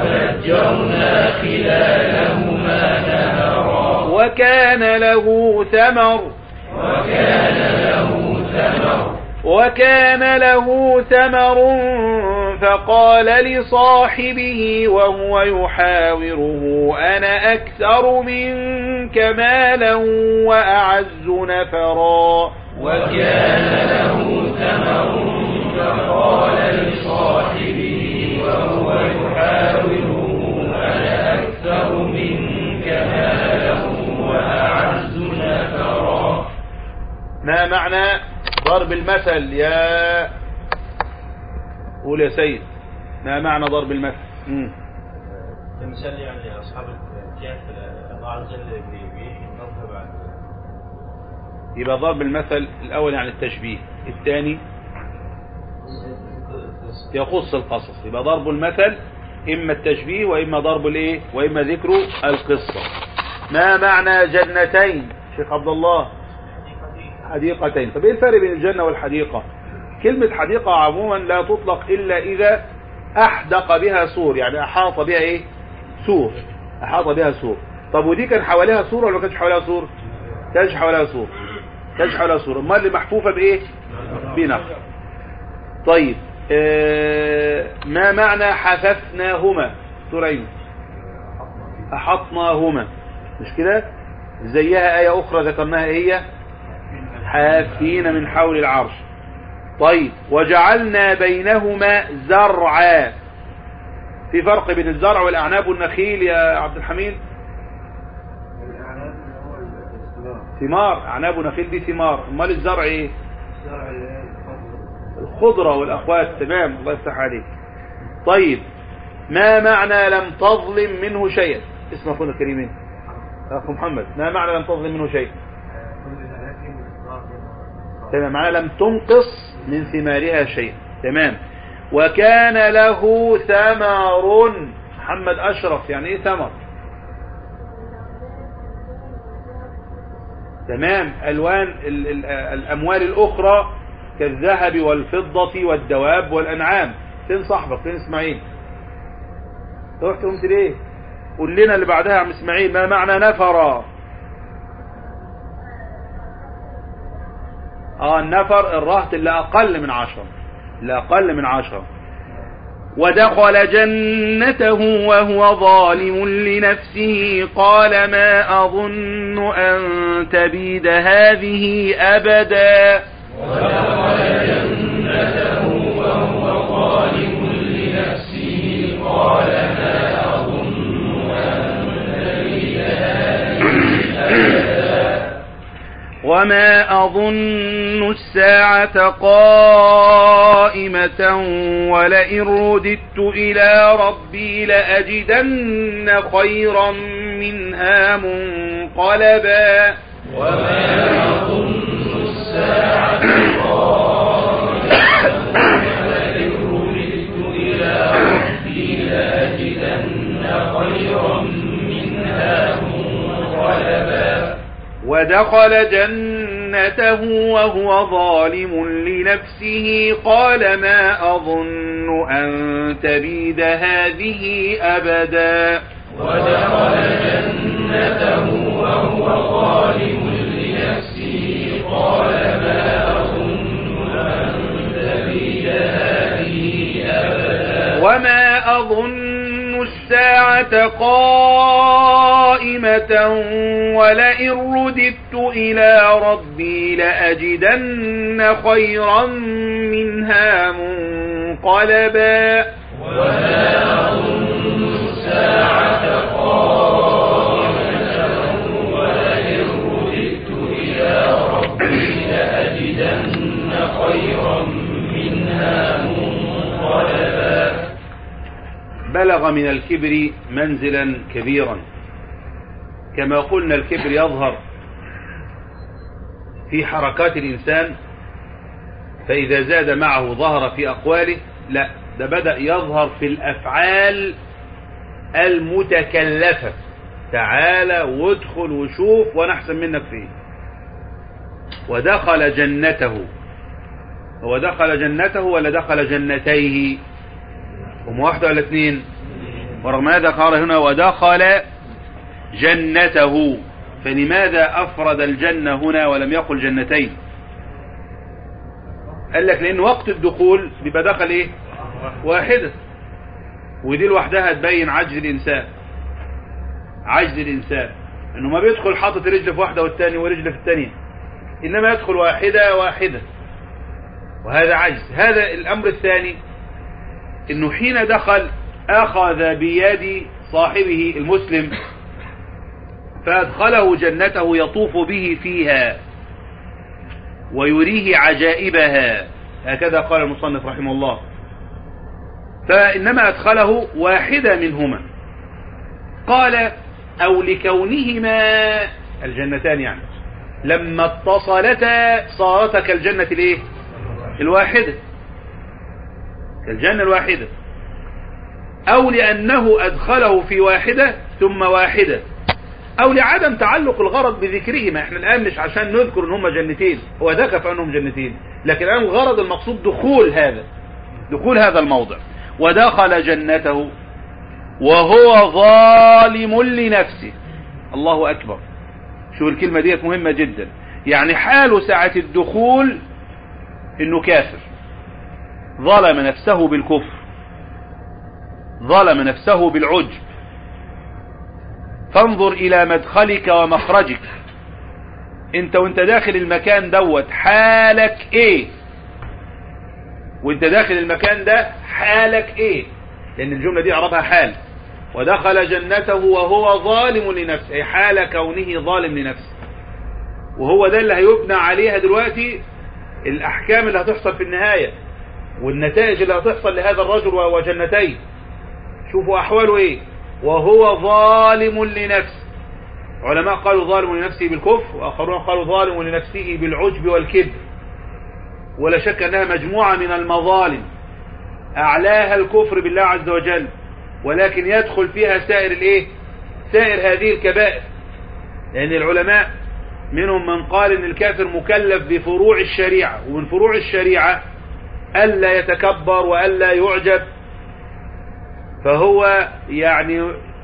وفجرنا خلالهما نهرا وكان له ثمر وكان له ثمر وكان له ثمر فقال لصاحبه وهو يحاوره أنا أكثر منك مالا وأعز نفرا وكان له ثمر فقال لصاحبه وهو يحاوره أنا أكثر منك مالا وأعز نفرا ما معنى ضرب المثل يا قول يا سيد ما معنى ضرب المثل مم. المثال يعني أصحاب الكهف الله عز وجل بيحيي الموتى بعد يبقى ضرب المثل الأول يعني التشبيه الثاني يخص القصص يبقى ضرب المثل إما التشبيه وإما ضرب الإيه وإما ذكر القصة ما معنى جنتين شيخ عبد الله حديقتين طب ايه الفرق بين الجنة والحديقة كلمة حديقة عموما لا تطلق إلا إذا أحدق بها سور يعني أحاط بها إيه سور أحاط بها سور طب ودي كان حواليها سور ولا ما كانش حواليها سور كانش حواليها سور كانش حواليها سور امال اللي محفوفة بإيه بنخل طيب آه ما معنى حففناهما سورين أحطناهما مش كده زيها آية أخرى ذكرناها هي حافين من حول العرش طيب وجعلنا بينهما زرعا في فرق بين الزرع والأعناب والنخيل يا عبد الحميد ثمار أعناب ونخيل دي ثمار امال الزرع ايه الخضرة والأخوات تمام الله يفتح عليك طيب ما معنى لم تظلم منه شيئا اسم أخونا الكريمين أخو محمد ما معنى لم تظلم منه شيئا تمام معنى لم تنقص من ثمارها شيئا تمام وكان له ثمر محمد أشرف يعني ايه ثمر تمام ألوان ال ال الأموال الأخرى كالذهب والفضة والدواب والأنعام فين صاحبك فين اسماعيل رحت قمت ليه قول لنا اللي بعدها يا عم اسماعيل ما معنى نفر اه النفر الرهط اللي اقل من عشرة اللي اقل من عشرة ودخل جنته وهو ظالم لنفسه قال ما اظن ان تبيد هذه ابدا ودخل جنته وهو ظالم لنفسه قال ما أظن أن تبيد هذه وما أظن الساعة قائمة ولئن رددت إلى ربي لأجدن خيرا منها منقلبا وما أظن الساعة قائمة ولئن رددت إلى ربي لأجدن ودخل جنته وهو ظالم لنفسه قال ما أظن أن تبيد هذه أبدا ودخل جنته وهو ظالم لنفسه قال ما أظن أن تبيد هذه أبدا وما أظن الساعة قائمة ولئن رددت إلى ربي لأجدن خيرا منها منقلبا وما أظن الساعة قائمة ولئن رددت إلى ربي لأجدن خيرا منها منقلبا بلغ من الكبر منزلا كبيرا كما قلنا الكبر يظهر في حركات الإنسان فإذا زاد معه ظهر في أقواله لا ده بدأ يظهر في الأفعال المتكلفة تعالى وادخل وشوف وانا احسن منك فيه ودخل جنته هو دخل جنته ولا دخل جنتيه هم واحدة ولا اثنين ورغم هذا قال هنا ودخل جنته فلماذا أفرد الجنة هنا ولم يقل جنتين قال لك لأن وقت الدخول بيبقى دخل ايه واحدة ودي لوحدها تبين عجز الإنسان عجز الإنسان انه ما بيدخل حاطط رجل في واحدة والتاني ورجل في التانية إنما يدخل واحدة واحدة وهذا عجز هذا الأمر الثاني انه حين دخل اخذ بيد صاحبه المسلم فادخله جنته يطوف به فيها ويريه عجائبها هكذا قال المصنف رحمه الله فانما ادخله واحدة منهما قال او لكونهما الجنتان يعني لما اتصلتا صارتا كالجنة الايه الواحدة كالجنة الواحدة أو لأنه أدخله في واحدة ثم واحدة أو لعدم تعلق الغرض بذكرهما احنا الآن مش عشان نذكر ان هما جنتين هو ذكر في أنهم جنتين لكن الآن الغرض المقصود دخول هذا دخول هذا الموضع ودخل جنته وهو ظالم لنفسه الله أكبر شو الكلمة ديت مهمة جدا يعني حال ساعة الدخول انه كافر ظلم نفسه بالكفر ظلم نفسه بالعجب فانظر الى مدخلك ومخرجك انت وانت داخل المكان دوت حالك ايه وانت داخل المكان ده حالك ايه لان الجملة دي اعربها حال ودخل جنته وهو ظالم لنفسه اي حال كونه ظالم لنفسه وهو ده اللي هيبنى عليها دلوقتي الاحكام اللي هتحصل في النهاية والنتائج اللي هتحصل لهذا الرجل وجنتيه شوفوا احواله ايه وهو ظالم لنفسه علماء قالوا ظالم لنفسه بالكفر واخرون قالوا ظالم لنفسه بالعجب والكبر ولا شك انها مجموعة من المظالم اعلاها الكفر بالله عز وجل ولكن يدخل فيها سائر الايه سائر هذه الكبائر لان العلماء منهم من قال ان الكافر مكلف بفروع الشريعة ومن فروع الشريعة ألا يتكبر وألا يعجب فهو يعني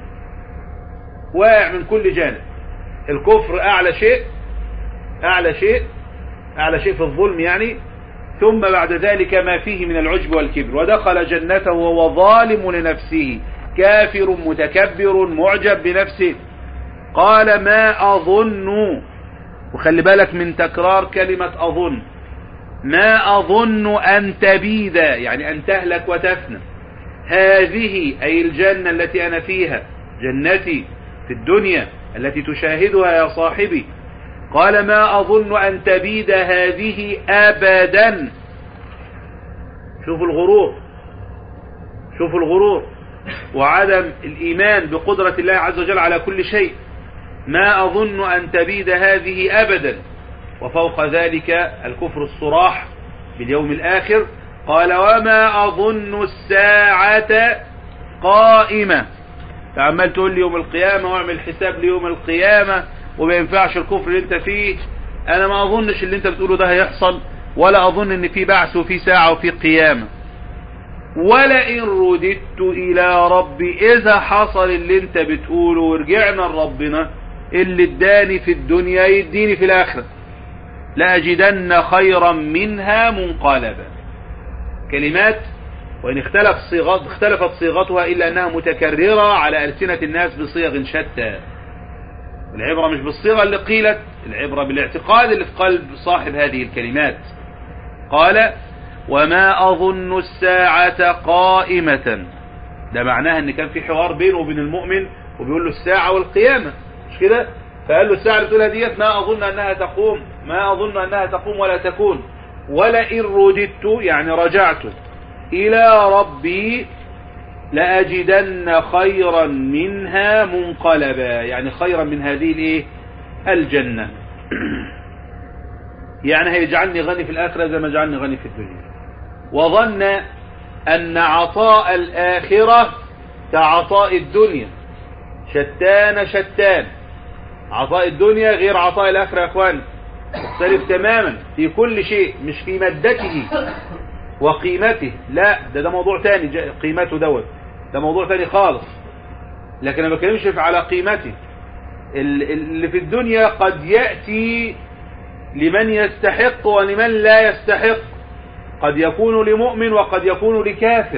واقع من كل جانب الكفر أعلى شيء أعلى شيء أعلى شيء في الظلم يعني ثم بعد ذلك ما فيه من العجب والكبر ودخل جنته وهو ظالم لنفسه كافر متكبر معجب بنفسه قال ما أظن وخلي بالك من تكرار كلمة أظن ما أظن أن تبيد يعني أن تهلك وتفنى هذه أي الجنة التي أنا فيها جنتي في الدنيا التي تشاهدها يا صاحبي قال ما أظن أن تبيد هذه أبدا شوفوا الغرور شوفوا الغرور وعدم الإيمان بقدرة الله عز وجل على كل شيء ما أظن أن تبيد هذه أبدا وفوق ذلك الكفر الصراح باليوم الآخر قال وما أظن الساعة قائمة فعمال تقول لي يوم القيامة واعمل حساب ليوم القيامة وما ينفعش الكفر اللي انت فيه انا ما اظنش اللي انت بتقوله ده هيحصل ولا اظن ان في بعث وفي ساعة وفي قيامة ولئن رددت الى ربي اذا حصل اللي انت بتقوله ورجعنا لربنا اللي اداني في الدنيا يديني في الاخرة لأجدن خيرا منها منقلبا كلمات وإن اختلف صيغت اختلفت صيغتها إلا أنها متكررة على ألسنة الناس بصيغ شتى العبرة مش بالصيغة اللي قيلت العبرة بالاعتقاد اللي في قلب صاحب هذه الكلمات قال وما أظن الساعة قائمة ده معناها ان كان في حوار بينه وبين المؤمن وبيقول له الساعة والقيامة مش كده فقال له الساعة اللي بتقولها ديت ما أظن أنها تقوم ما أظن أنها تقوم ولا تكون ولئن رددت يعني رجعت إلى ربي لأجدن خيرا منها منقلبا يعني خيرا من هذه الايه الجنة يعني هيجعلني غني في الآخرة زي ما جعلني غني في الدنيا وظن أن عطاء الآخرة كعطاء الدنيا شتان شتان عطاء الدنيا غير عطاء الآخرة يا أخوان مختلف تماما في كل شيء مش في مادته وقيمته لا ده ده موضوع تاني جا- قيمته دوت ده موضوع تاني خالص لكن انا ما بتكلمش على قيمته ال- اللي في الدنيا قد يأتي لمن يستحق ولمن لا يستحق قد يكون لمؤمن وقد يكون لكافر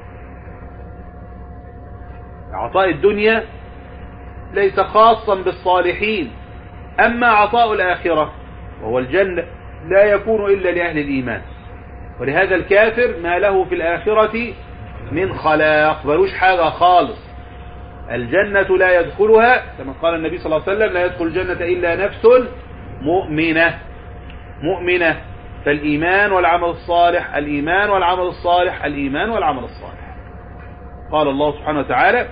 عطاء الدنيا ليس خاصا بالصالحين أما عطاء الآخرة وهو الجنة لا يكون إلا لأهل الإيمان ولهذا الكافر ما له في الآخرة من خلاق ملوش حاجة خالص الجنة لا يدخلها كما قال النبي صلى الله عليه وسلم لا يدخل الجنة إلا نفس مؤمنة مؤمنة فالإيمان والعمل الصالح الإيمان والعمل الصالح الإيمان والعمل الصالح قال الله سبحانه وتعالى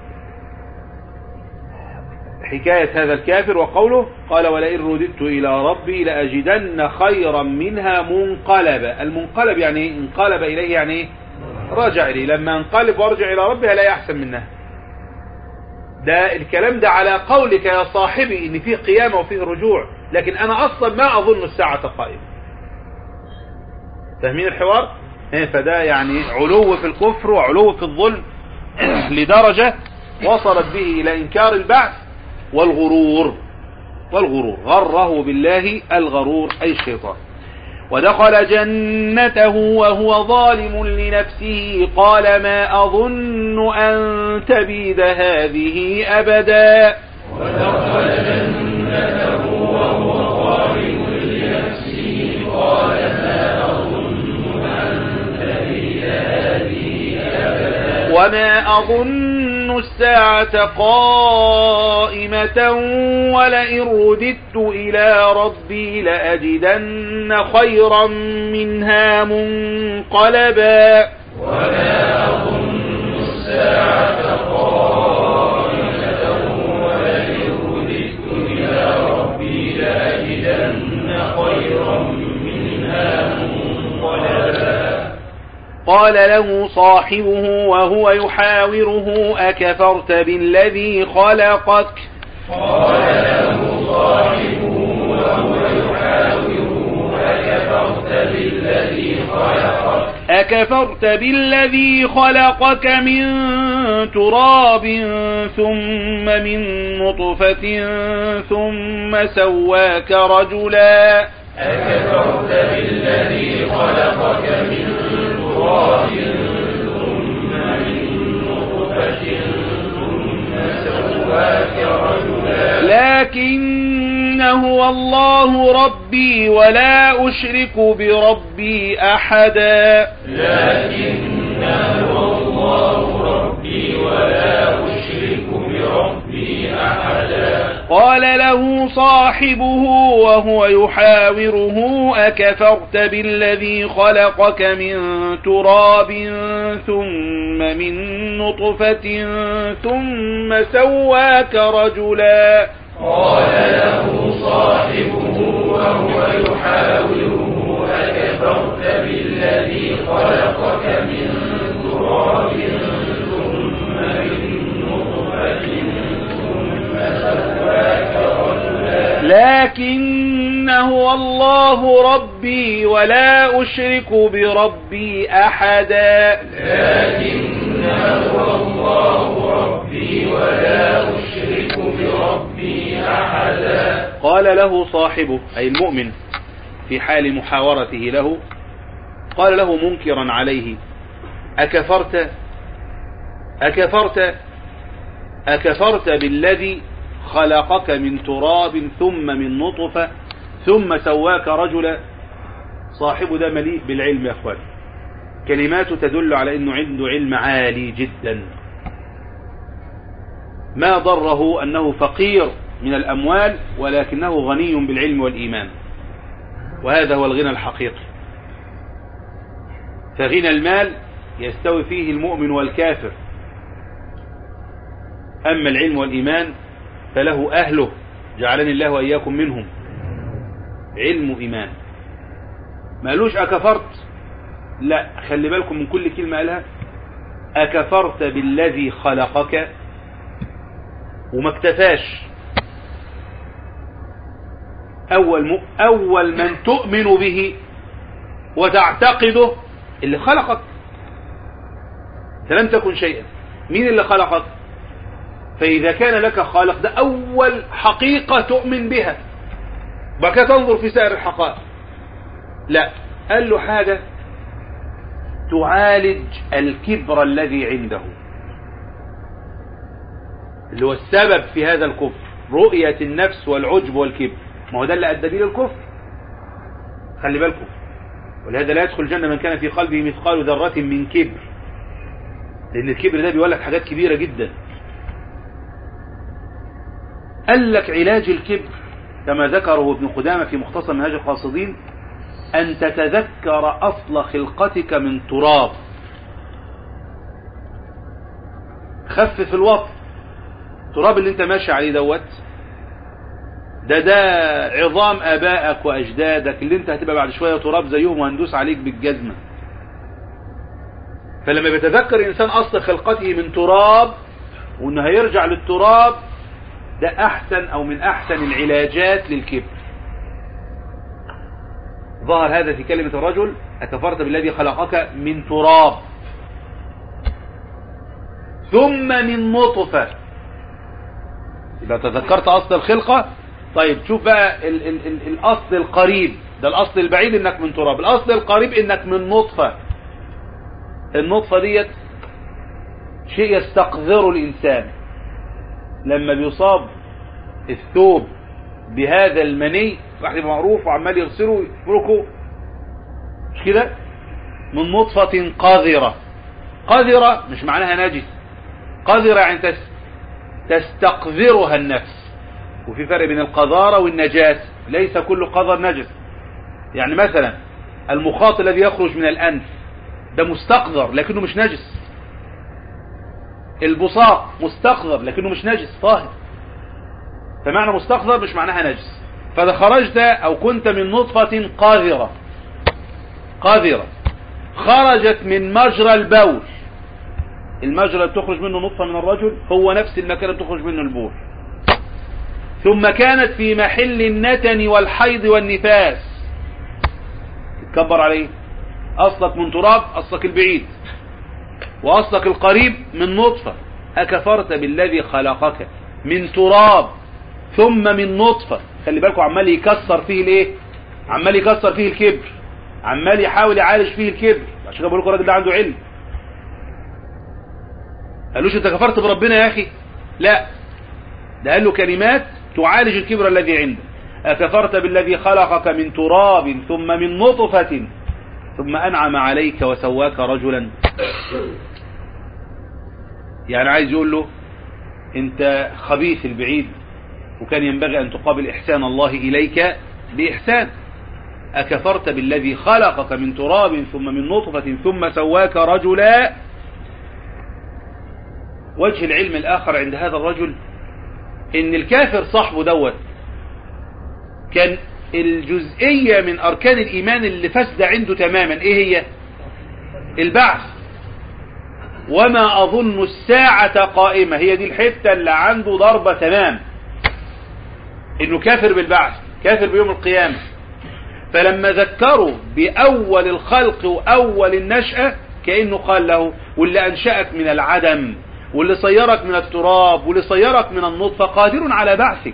حكاية هذا الكافر وقوله قال ولئن رددت إلى ربي لأجدن خيرا منها منقلبا المنقلب يعني إيه؟ انقلب إليه يعني إيه؟ رجع إليه لما انقلب وارجع إلى ربي لا أحسن منها ده الكلام ده على قولك يا صاحبي ان فيه قيامة وفيه رجوع لكن انا اصلا ما اظن الساعة قائمة فاهمين الحوار إيه، فده يعني علو في الكفر وعلو في الظلم لدرجة وصلت به الى انكار البعث والغرور والغرور غره بالله الغرور اي الشيطان ودخل جنته وهو ظالم لنفسه قال ما أظن أن تبيد هذه أبدا ودخل جنته وهو ظالم لنفسه قال ما أظن أن تبيد هذه أبدا وما أظن الساعة قائمة ولئن رددت إلى ربي لأجدن خيرا منها منقلبا وما أظن الساعة قائمة ولئن رددت إلى ربي لأجدن خيرا منها منقلبا قال له صاحبه وهو يحاوره أكفرت بالذي خلقك قال له صاحبه وهو يحاوره أكفرت بالذي خلقك أكفرت بالذي خلقك من تراب ثم من نطفة ثم سواك رجلا أكفرت بالذي خلقك من تراب ثم من نطفة ثم سواك رجلا لكن هو الله ربي ولا أشرك بربي أحدا لكن هو الله ربي ولا أشرك بربي أحدا قال له صاحبه وهو يحاوره أكفرت بالذي خلقك من تراب ثم من نطفة ثم سواك رجلا قال له صاحبه وهو يحاوره أكفرت بالذي خلقك من تراب ثم من نطفة ثم سواك رجلا لكن هو الله ربي ولا أشرك بربي أحدا لكن هو الله ربي ولا أشرك بربي أحدا قال له صاحبه أي المؤمن في حال محاورته له قال له منكرا عليه أكفرت أكفرت أكفرت بالذي خلقك من تراب ثم من نطفة ثم سواك رجلا صاحب ده مليء بالعلم يا أخوان كلماته تدل على أنه عنده علم عالي جدا ما ضره أنه فقير من الأموال ولكنه غني بالعلم والإيمان وهذا هو الغنى الحقيقي فغنى المال يستوي فيه المؤمن والكافر أما العلم والإيمان فله أهله جعلني الله وإياكم منهم علم إيمان ما قالوش أكفرت لا خلي بالكم من كل كلمة قالها أكفرت بالذي خلقك وما اكتفاش أول, م... أول من تؤمن به وتعتقده اللي خلقك فلم تكن شيئا مين اللي خلقك فإذا كان لك خالق ده أول حقيقة تؤمن بها بعد كده تنظر في سائر الحقائق لا قال له حاجة تعالج الكبر الذي عنده اللي هو السبب في هذا الكفر رؤية النفس والعجب والكبر ما هو ده اللي أدى بيه للكفر خلي بالكم ولهذا لا يدخل الجنة من كان في قلبه مثقال ذرة من كبر لأن الكبر ده بيقول لك حاجات كبيرة جدا قال لك علاج الكبر كما ذكره ابن قدامة في مختصر منهاج القاصدين أن تتذكر أصل خلقتك من تراب خفف الوطن التراب اللي انت ماشي عليه دوت ده ده عظام ابائك واجدادك اللي انت هتبقى بعد شوية تراب زيهم وهندوس عليك بالجزمة فلما بيتذكر الانسان اصل خلقته من تراب وانه هيرجع للتراب ده احسن او من احسن العلاجات للكبر ظهر هذا في كلمة الرجل أكفرت بالذي خلقك من تراب ثم من نطفة إذا تذكرت أصل الخلقة طيب شوف بقى ال ال ال الأصل القريب ده الأصل البعيد إنك من تراب الأصل القريب إنك من نطفة النطفة ديت شيء يستقذره الإنسان لما بيصاب الثوب بهذا المني واحد يبقى معروف وعمال يغسله ويفركه مش كده من نطفة قذرة قذرة مش معناها نجس قذرة يعني تس تستقذرها النفس وفي فرق بين القذارة والنجاس ليس كل قذر نجس يعني مثلا المخاط الذي يخرج من الأنف ده مستقذر لكنه مش نجس البصاق مستقذر لكنه مش نجس طاهر فمعنى مستقذر مش معناها نجس فإذا خرجت أو كنت من نطفة قاذرة قاذرة خرجت من مجرى البول المجرى اللي بتخرج منه نطفة من الرجل هو نفس المكان اللي بتخرج منه البول ثم كانت في محل النتن والحيض والنفاس تكبر عليه أصلك من تراب أصلك البعيد وأصلك القريب من نطفة أكفرت بالذي خلقك من تراب ثم من نطفة خلي بالكم عمال يكسر فيه الايه عمال يكسر فيه الكبر عمال يحاول يعالج فيه الكبر عشان كده بقول لكم الراجل ده عنده علم قالوش انت كفرت بربنا يا اخي لا ده قال له كلمات تعالج الكبر الذي عنده أكفرت بالذي خلقك من تراب ثم من نطفة ثم أنعم عليك وسواك رجلا يعني عايز يقول له انت خبيث البعيد وكان ينبغي أن تقابل إحسان الله إليك بإحسان أكفرت بالذي خلقك من تراب ثم من نطفة ثم سواك رجلا وجه العلم الآخر عند هذا الرجل إن الكافر صاحبه دوت كان الجزئية من أركان الإيمان اللي فسد عنده تماما إيه هي البعث وما أظن الساعة قائمة هي دي الحتة اللي عنده ضربة تمام انه كافر بالبعث كافر بيوم القيامة فلما ذكروا بأول الخلق وأول النشأة كأنه قال له واللي أنشأك من العدم واللي صيرك من التراب واللي صيرك من النطفة قادر على بعثك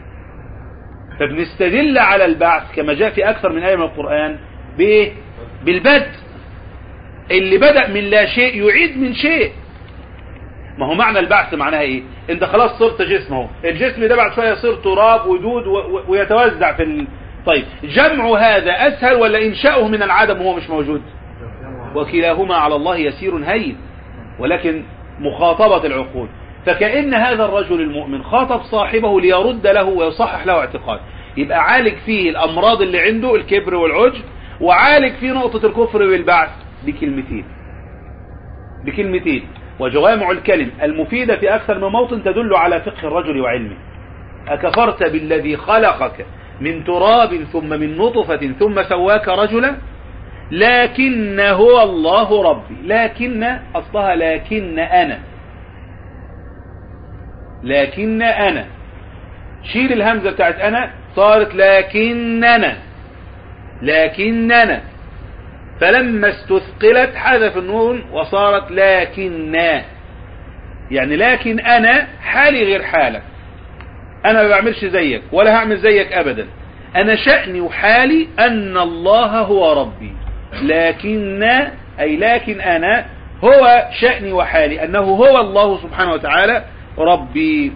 فبنستدل على البعث كما جاء في أكثر من آية من القرآن بإيه؟ بالبدء اللي بدأ من لا شيء يعيد من شيء ما هو معنى البعث معناها ايه انت خلاص صرت جسم اهو الجسم ده بعد شويه يصير تراب ودود و- و- ويتوزع في ال... طيب جمع هذا اسهل ولا انشاؤه من العدم وهو مش موجود وكلاهما على الله يسير هين ولكن مخاطبة العقول فكأن هذا الرجل المؤمن خاطب صاحبه ليرد له ويصحح له اعتقاد يبقى عالج فيه الأمراض اللي عنده الكبر والعجب وعالج فيه نقطة الكفر بالبعث بكلمتين بكلمتين وجوامع الكلم المفيدة في أكثر من موطن تدل على فقه الرجل وعلمه أكفرت بالذي خلقك من تراب ثم من نطفة ثم سواك رجلا لكن هو الله ربي لكن أصلها لكن أنا لكن أنا شيل الهمزة بتاعت أنا صارت لكننا لكننا فلما استثقلت حذف النون وصارت لكننا يعني لكن أنا حالي غير حالك أنا ما بعملش زيك ولا هعمل زيك أبدا أنا شأني وحالي أن الله هو ربي لكن أي لكن أنا هو شأني وحالي أنه هو الله سبحانه وتعالى ربي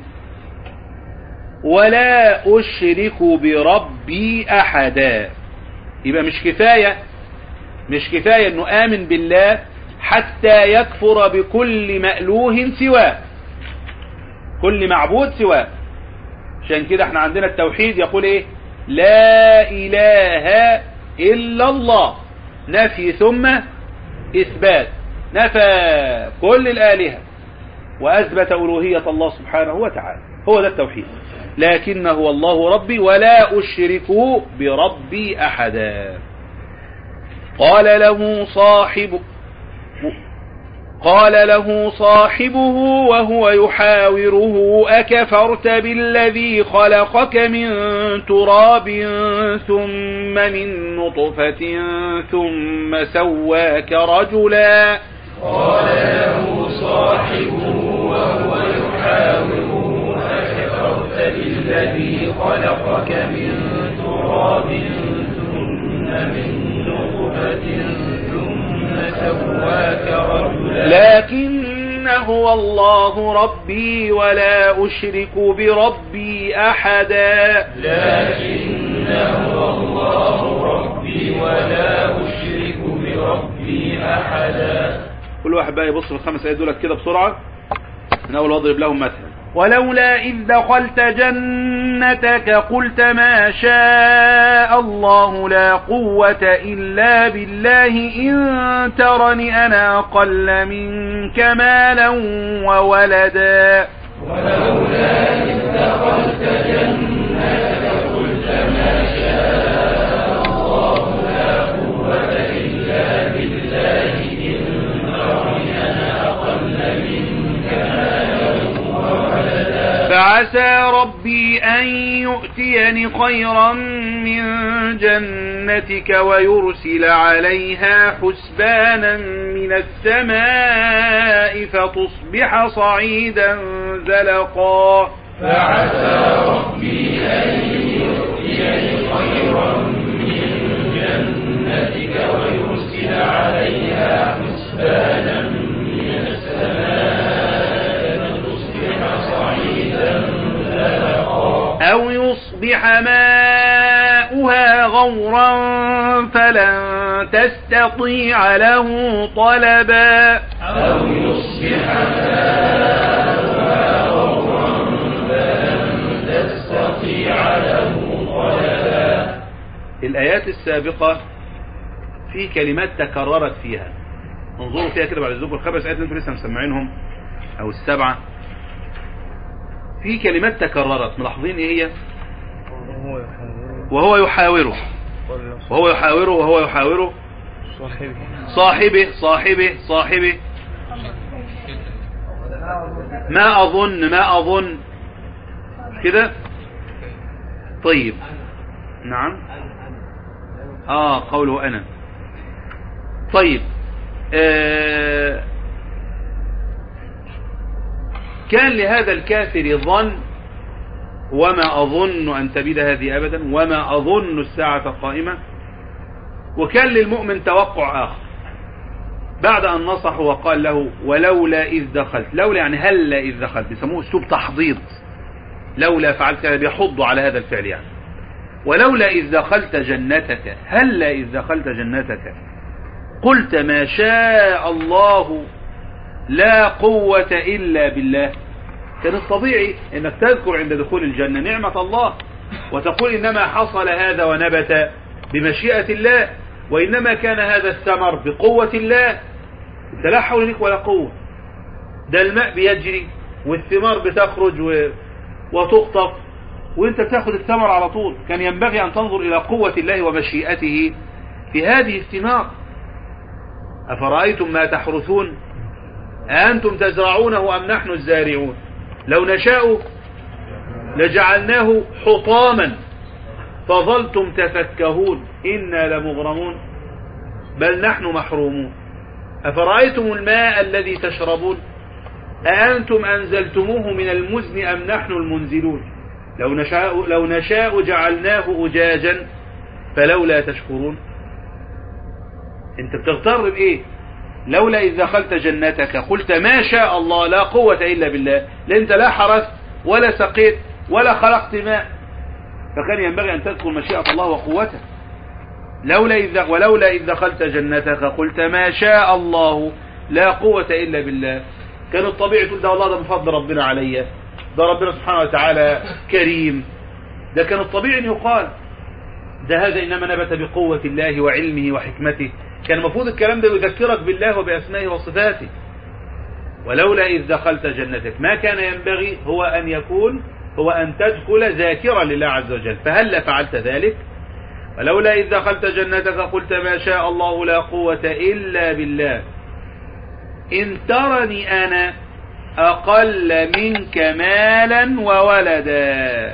ولا أشرك بربي أحدا يبقى مش كفاية مش كفاية أنه آمن بالله حتى يكفر بكل مألوه سواه كل معبود سواه عشان كده احنا عندنا التوحيد يقول ايه لا إله إلا الله نفي ثم إثبات نفى كل الآلهة وأثبت ألوهية الله سبحانه وتعالى هو ده التوحيد لكن هو الله ربي ولا أشرك بربي أحدا قال له صاحب قال له صاحبه وهو يحاوره أكفرت بالذي خلقك من تراب ثم من نطفة ثم سواك رجلا قال له صاحبه وهو يحاوره أكفرت بالذي خلقك من تراب ثم من نطفة ثم سواك رجلا لكن هو الله ربي ولا أشرك بربي أحدا لكن هو الله ربي ولا أشرك بربي أحدا كل واحد بقى يبص في الخمس آيات دولت كده بسرعة من أول واضرب لهم مثلا ولولا إذ دخلت جنتك قلت ما شاء الله لا قوة إلا بالله إن ترني أنا أقل منك مالا وولدا ولولا إذ دخلت جنتك قلت ما شاء الله لا قوة إلا بالله إن ترني أنا أقل منك مالا وولدا فعسى ربي أن يؤتيني خيرا من جنتك ويرسل عليها حسبانا من السماء فتصبح صعيدا زلقا فعسى ربي أن يؤتيني خيرا من جنتك ويرسل عليها حسبانا من السماء فتصبح صعيدا زلقا أو يصبح ماؤها غورا فلن تستطيع له طلبا أو يصبح ماؤها غورا فلن تستطيع له طلبا الآيات السابقة في كلمات تكررت فيها انظروا فيها كده بعد الذكر الخمس آيات اللي انتم لسه مسمعينهم أو السبعة في كلمات تكررت ملاحظين ايه هي وهو يحاوره وهو يحاوره قال له وهو يحاوره وهو يحاوره صاحبه صاحبه صاحبه صاحبه ما أظن ما أظن كده طيب نعم اه قوله انا طيب آه كان لهذا الكافر ظن وما أظن أن تبيد هذه أبدا وما أظن الساعة قائمة وكان للمؤمن توقع آخر بعد أن نصح وقال له ولولا إذ دخلت لولا يعني هلا إذ دخلت بيسموه أسلوب تحضيض لولا فعلت كذا بيحض على هذا الفعل يعني ولولا إذ دخلت جنتك هلا إذ دخلت جنتك قلت ما شاء الله لا قوة إلا بالله كان الطبيعي انك تذكر عند دخول الجنة نعمة الله وتقول انما حصل هذا ونبت بمشيئة الله وانما كان هذا الثمر بقوة الله انت لا حول لك ولا قوة ده الماء بيجري والثمار بتخرج و... وتقطف وانت بتاخد الثمر على طول كان ينبغي ان تنظر الى قوة الله ومشيئته في هذه الثمار افرأيتم ما تحرثون أأنتم تزرعونه أم نحن الزارعون لو نشاء لجعلناه حطاما فظلتم تفكهون إنا لمغرمون بل نحن محرومون أفرأيتم الماء الذي تشربون أأنتم أنزلتموه من المزن أم نحن المنزلون لو نشاء, لو نشاء جعلناه أجاجا فلولا تشكرون انت بتغتر بإيه لولا إذ دخلت جنتك قلت ما شاء الله لا قوة إلا بالله لأنت لا حرست ولا سقيت ولا خلقت ماء فكان ينبغي أن تذكر مشيئة الله وقوته لولا إذ ولولا إذ دخلت جنتك قلت ما شاء الله لا قوة إلا بالله كان الطبيعي تقول ده والله ده بفضل ربنا عليا ده ربنا سبحانه وتعالى كريم ده كان الطبيعي أن يقال ده هذا إنما نبت بقوة الله وعلمه وحكمته كان المفروض الكلام ده يذكرك بالله وبأسمائه وصفاته ولولا إذ دخلت جنتك ما كان ينبغي هو أن يكون هو أن تدخل ذاكرا لله عز وجل فهل فعلت ذلك ولولا إذ دخلت جنتك قلت ما شاء الله لا قوة إلا بالله إن ترني أنا أقل منك مالا وولدا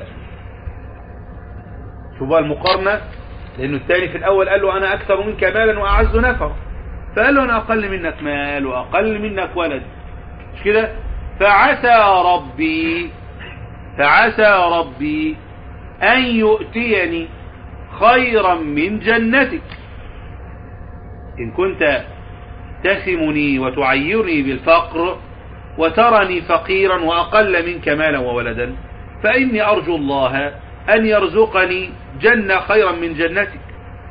شوف بقى المقارنة لأنه الثاني في الأول قال له أنا أكثر منك مالا وأعز نفر فقال له أنا أقل منك مال وأقل منك ولد مش كده فعسى ربي فعسى ربي أن يؤتيني خيرا من جنتك إن كنت تخمني وتعيرني بالفقر وترني فقيرا وأقل منك مالا وولدا فإني أرجو الله أن يرزقني جنة خيرا من جنتك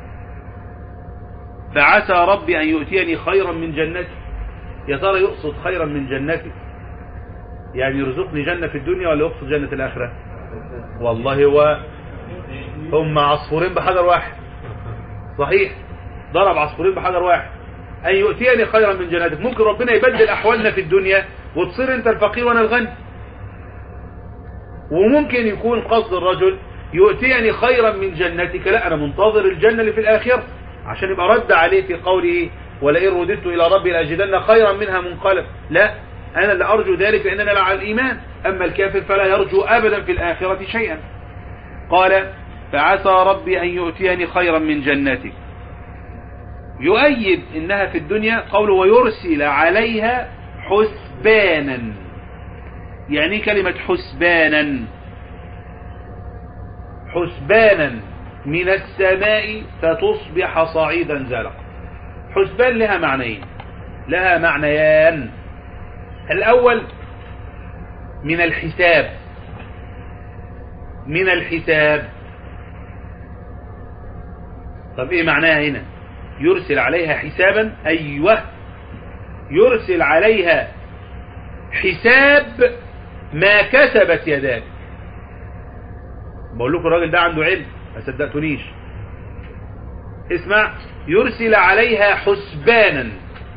فعسى ربي أن يؤتيني خيرا من جنتك يا ترى يقصد خيرا من جنتك يعني يرزقني جنة في الدنيا ولا يقصد جنة الآخرة والله هو هم عصفورين بحجر واحد صحيح ضرب عصفورين بحجر واحد أن يؤتيني خيرا من جنتك ممكن ربنا يبدل أحوالنا في الدنيا وتصير أنت الفقير وأنا الغني وممكن يكون قصد الرجل يؤتيني خيرا من جنتك لا أنا منتظر الجنة اللي في الآخرة عشان يبقى رد عليه في قوله ولئن رددت إلى ربي لأجدن خيرا منها منقلب لا أنا اللي أرجو ذلك لأننا على الإيمان أما الكافر فلا يرجو أبدا في الآخرة شيئا قال فعسى ربي أن يؤتيني خيرا من جنتك يؤيد إنها في الدنيا قوله ويرسل عليها حسبانا يعني كلمة حسبانا حسبانا من السماء فتصبح صعيدا زلقا حسبان لها معنيين لها معنيان الأول من الحساب من الحساب طب ايه معناها هنا يرسل عليها حسابا ايوه يرسل عليها حساب ما كسبت يداك بقول لكم الراجل ده عنده علم ما صدقتونيش اسمع يرسل عليها حسبانا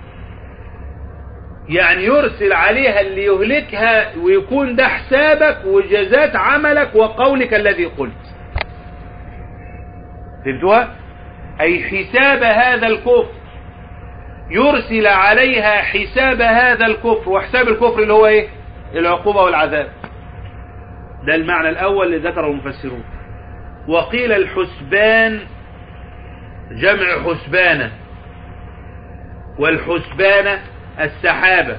يعني يرسل عليها اللي يهلكها ويكون ده حسابك وجزات عملك وقولك الذي قلت فهمتوها أي حساب هذا الكفر يرسل عليها حساب هذا الكفر وحساب الكفر اللي هو ايه العقوبة والعذاب ده المعنى الأول اللي ذكره المفسرون وقيل الحسبان جمع حسبانة والحسبانة السحابة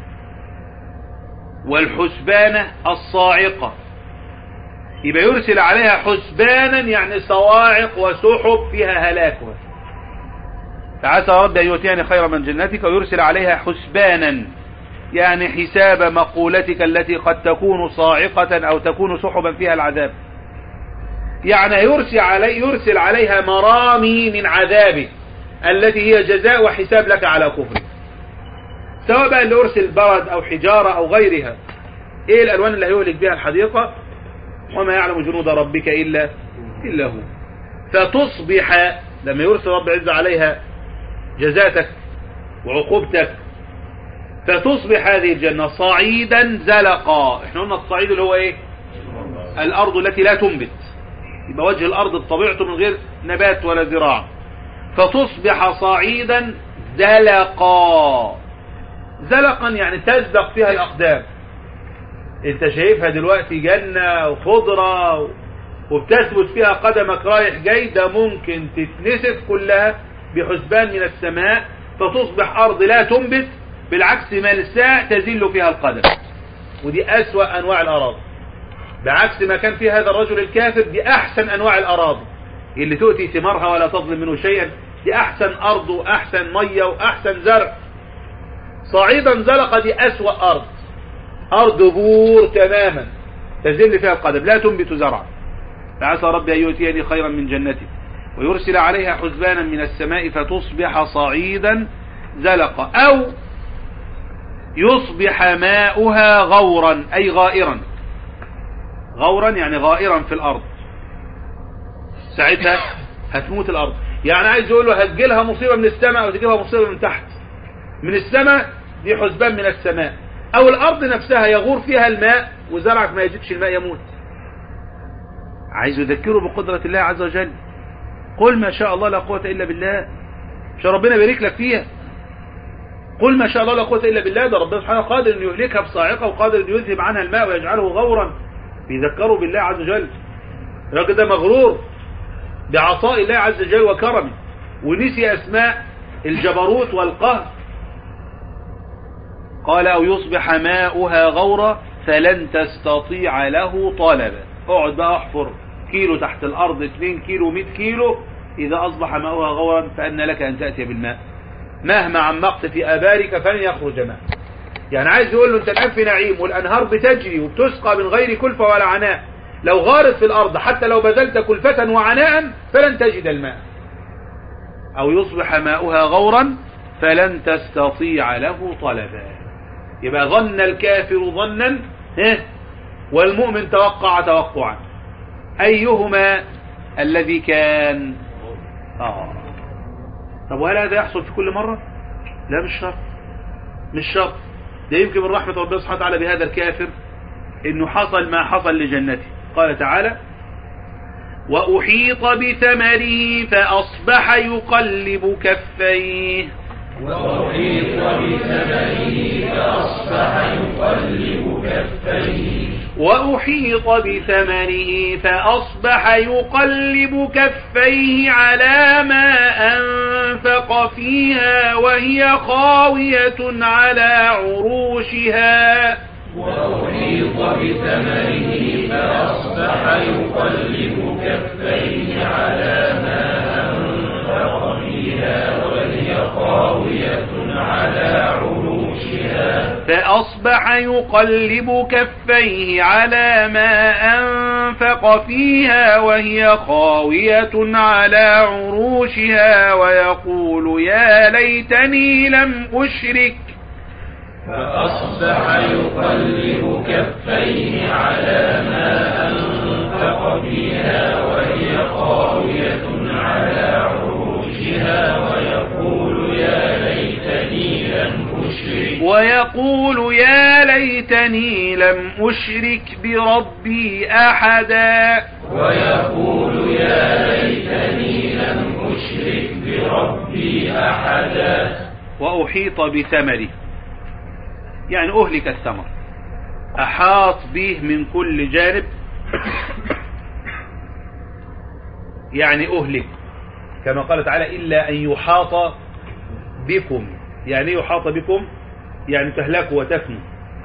والحسبانة الصاعقة يبقى يرسل عليها حسبانا يعني صواعق وسحب فيها هلاكها فعسى رب أن يؤتيني خيرا من جنتك ويرسل عليها حسبانا يعني حساب مقولتك التي قد تكون صاعقة أو تكون سحبا فيها العذاب يعني يرسل, علي يرسل عليها مرامي من عذابه التي هي جزاء وحساب لك على كفرك سواء بقى اللي أرسل برد أو حجارة أو غيرها إيه الألوان اللي هيهلك بها الحديقة وما يعلم جنود ربك إلا إلا هو فتصبح لما يرسل رب العزة عليها جزاتك وعقوبتك فتصبح هذه الجنة صعيدا زلقا احنا قلنا الصعيد اللي هو ايه الارض التي لا تنبت يبقى وجه الارض بطبيعته من غير نبات ولا زراعة فتصبح صعيدا زلقا زلقا يعني تزدق فيها الاقدام انت شايفها دلوقتي جنة وخضرة وبتثبت فيها قدمك رايح جاي ده ممكن تتنسف كلها بحسبان من السماء فتصبح أرض لا تنبت بالعكس ملساء تزل فيها القدم ودي أسوأ أنواع الأراضي بعكس ما كان في هذا الرجل الكافر دي أحسن أنواع الأراضي اللي تؤتي ثمارها ولا تظلم منه شيئا دي أحسن أرض وأحسن مية وأحسن زرع صعيدا زلق دي أسوأ أرض أرض بور تماما تزل فيها القدم لا تنبت زرعا فعسى ربي أن يؤتيني خيرا من جنتي ويرسل عليها حسبانا من السماء فتصبح صعيدا زلقا أو يصبح ماؤها غورا أي غائرا غورا يعني غائرا في الأرض ساعتها هتموت الأرض يعني عايز يقول له هتجيلها مصيبة من السماء أو تجيبها مصيبة من تحت من السماء دي حسبان من السماء أو الأرض نفسها يغور فيها الماء وزرعك ما يجدش الماء يموت عايز يذكره بقدرة الله عز وجل قل ما شاء الله لا قوة إلا بالله مش ربنا يبارك لك فيها قل ما شاء الله لا قوة إلا بالله ده ربنا سبحانه قادر أن يهلكها بصاعقة وقادر أن يذهب عنها الماء ويجعله غورا بيذكروا بالله عز وجل الراجل ده مغرور بعطاء الله عز وجل وكرمه ونسي أسماء الجبروت والقهر قال أو يصبح ماؤها غورا فلن تستطيع له طلبا اقعد بقى احفر كيلو تحت الأرض 2 كيلو 100 كيلو إذا أصبح ماؤها غورا فأن لك أن تأتي بالماء مهما عمقت في آبارك فلن يخرج ماء يعني عايز يقول له أنت الآن في نعيم والأنهار بتجري وبتسقى من غير كلفة ولا عناء لو غارت في الأرض حتى لو بذلت كلفة وعناء فلن تجد الماء أو يصبح ماؤها غورا فلن تستطيع له طلبا يبقى ظن الكافر ظنا والمؤمن توقع توقعا أيهما الذي كان آه. طب وهل هذا يحصل في كل مرة لا مش شرط مش شرط ده يمكن من رحمة ربنا سبحانه وتعالى بهذا الكافر انه حصل ما حصل لجنته قال تعالى وأحيط بثمره فأصبح يقلب كفيه وأحيط بثمره فأصبح يقلب كفيه وأحيط بثمره فأصبح يقلب كفيه على ما أنفق فيها وهي خاوية على عروشها وأحيط بثمره فأصبح يقلب كفيه على ما أنفق فيها وهي خاوية على عروشها فأصبح يقلب كفيه على ما أنفق فيها وهي خاوية على عروشها ويقول يا ليتني لم أشرك فأصبح يقلب كفيه على ما أنفق فيها وهي خاوية على عروشها ويقول يا ليتني لم أشرك ويقول يا ليتني لم أشرك بربي أحدا ويقول يا ليتني لم أشرك بربي أحدا وأحيط بثمره يعني أهلك الثمر أحاط به من كل جانب يعني أهلك كما قال تعالى إلا أن يحاط بكم يعني إيه يحاط بكم يعني تهلكوا وتفنوا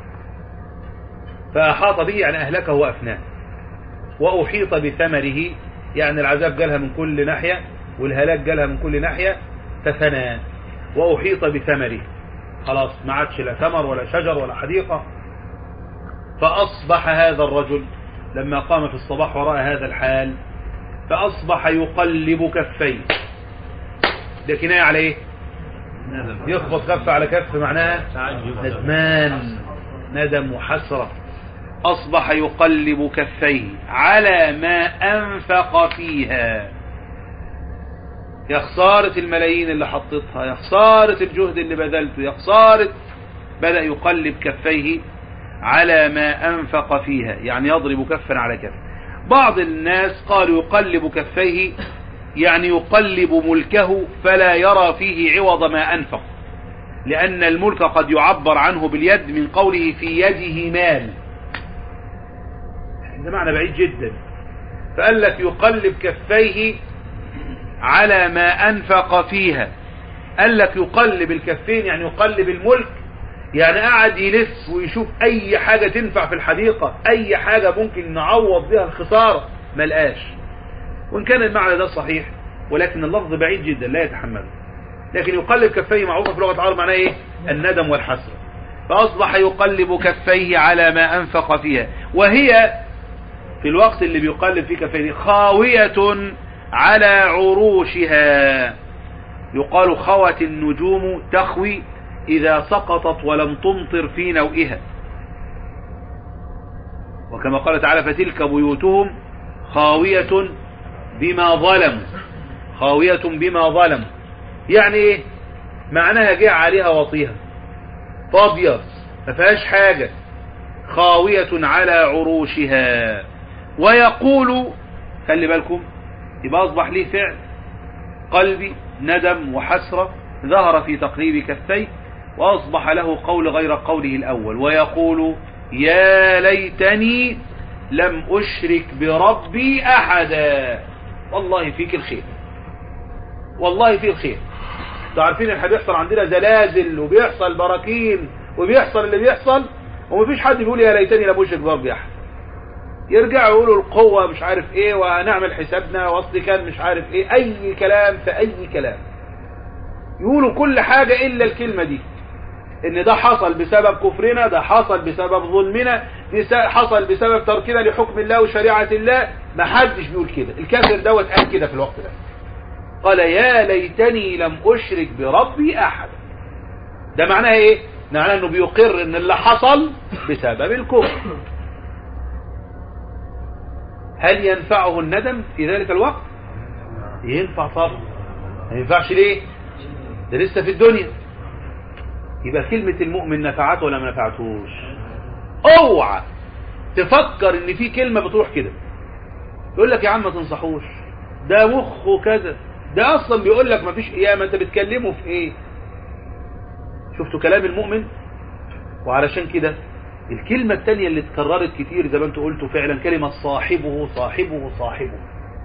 فأحاط به يعني أهلكه وأفناه وأحيط بثمره يعني العذاب جالها من كل ناحية والهلاك جالها من كل ناحية ففنى وأحيط بثمره خلاص ما عادش لا ثمر ولا شجر ولا حديقة فأصبح هذا الرجل لما قام في الصباح وراء هذا الحال فأصبح يقلب كفيه ده كناية على ايه يخبط كف على كف معناها ندمان ندم وحسرة أصبح يقلب كفيه على ما أنفق فيها يا خسارة الملايين اللي حطيتها يا خسارة الجهد اللي بذلته يا خسارة بدأ يقلب كفيه على ما أنفق فيها يعني يضرب كفا على كف بعض الناس قالوا يقلب كفيه يعني يقلب ملكه فلا يرى فيه عوض ما أنفق لأن الملك قد يعبر عنه باليد من قوله في يده مال ده معنى بعيد جدا فقال لك يقلب كفيه على ما أنفق فيها قال لك يقلب الكفين يعني يقلب الملك يعني قاعد يلف ويشوف أي حاجة تنفع في الحديقة أي حاجة ممكن نعوض بها الخسارة ملقاش وإن كان المعنى ده صحيح ولكن اللفظ بعيد جدا لا يتحمله لكن يقلب كفيه معروفة في لغة العرب معناه إيه الندم والحسرة فأصبح يقلب كفيه على ما أنفق فيها وهي في الوقت اللي بيقلب فيه كفيه خاوية على عروشها يقال خوت النجوم تخوي إذا سقطت ولم تمطر في نوئها وكما قال تعالى فتلك بيوتهم خاوية بما ظلموا خاوية بما ظلموا يعني ايه معناها جاء عليها وطيها فاضية ما فيهاش حاجة خاوية على عروشها ويقول خلي بالكم يبقى أصبح ليه فعل قلبي ندم وحسرة ظهر في تقريب كفيه وأصبح له قول غير قوله الأول ويقول يا ليتني لم أشرك بربي أحدا والله فيك الخير والله فيه الخير عارفين احنا بيحصل عندنا زلازل وبيحصل براكين وبيحصل اللي بيحصل ومفيش حد بيقول يا ليتني لم أشرك بربي أحد يرجعوا يقولوا القوة مش عارف ايه وهنعمل حسابنا واصل كان مش عارف ايه اي كلام في اي كلام يقولوا كل حاجة الا الكلمة دي ان ده حصل بسبب كفرنا ده حصل بسبب ظلمنا ده حصل بسبب تركنا لحكم الله وشريعة الله ما حدش بيقول كده الكافر دوت قال كده في الوقت ده قال يا ليتني لم اشرك بربي احد ده معناه ايه معناه انه بيقر ان اللي حصل بسبب الكفر هل ينفعه الندم في ذلك الوقت ينفع طبعا ما ينفعش ليه ده لسه في الدنيا يبقى كلمة المؤمن نفعته ولا ما نفعتهوش اوعى تفكر ان في كلمة بتروح كده يقول لك يا عم ما تنصحوش ده مخه كذا ده اصلا بيقول لك ما فيش قيامة انت بتكلمه في ايه شفتوا كلام المؤمن وعلشان كده الكلمة التانية اللي اتكررت كتير زي ما انتوا قلتوا فعلا كلمة صاحبه صاحبه صاحبه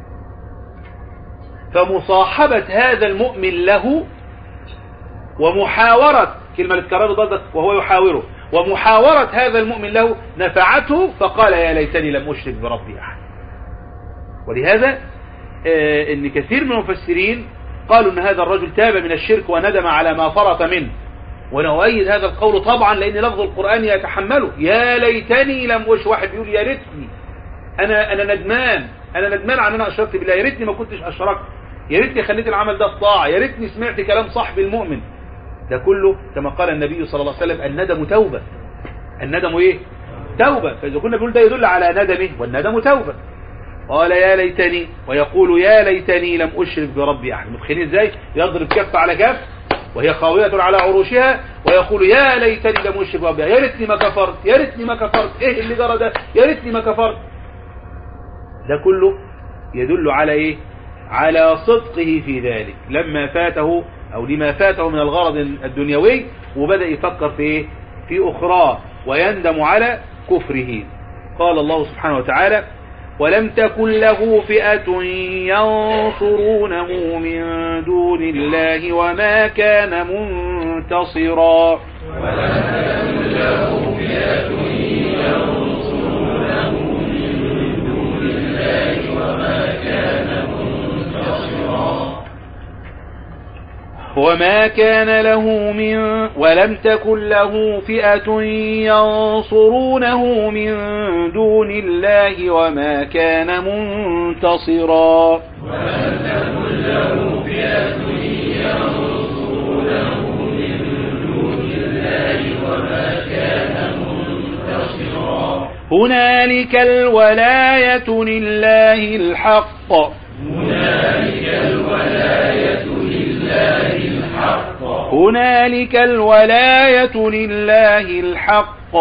فمصاحبة هذا المؤمن له ومحاورة كلمة اللي اتكررت ضدك وهو يحاوره ومحاورة هذا المؤمن له نفعته فقال يا ليتني لم أشرك بربي أحد ولهذا آه ان كثير من المفسرين قالوا ان هذا الرجل تاب من الشرك وندم على ما فرط منه ونؤيد هذا القول طبعا لأن لفظ القرآن يتحمله يا ليتني لم أش واحد بيقول يا ريتني أنا أنا ندمان أنا ندمان عن أنا أشركت بالله يا ريتني ما كنتش أشركت يا ريتني خليت العمل ده الطاعة يا ريتني سمعت كلام صاحب المؤمن ده كله كما قال النبي صلى الله عليه وسلم الندم توبة الندم إيه توبة فإذا كنا بنقول ده يدل على ندمه والندم توبة قال يا ليتني ويقول يا ليتني لم أشرك بربي أحد متخيلين إزاي يضرب كف على كف وهي خاوية على عروشها ويقول يا ليتني لم أشرك بربي يا ريتني ما كفرت يا ريتني ما كفرت إيه اللي جرى ده يا ريتني ما كفرت ده كله يدل على إيه على صدقه في ذلك لما فاته أو لما فاته من الغرض الدنيوي وبدأ يفكر في إيه في أخراه ويندم على كفره قال الله سبحانه وتعالى ولم تكن له فئة ينصرونه من دون الله وما كان منتصرا وما كان له من ولم تكن له فئة ينصرونه من دون الله وما كان منتصرا هنالك الولاية لله الحق هنالك الولاية لله الحق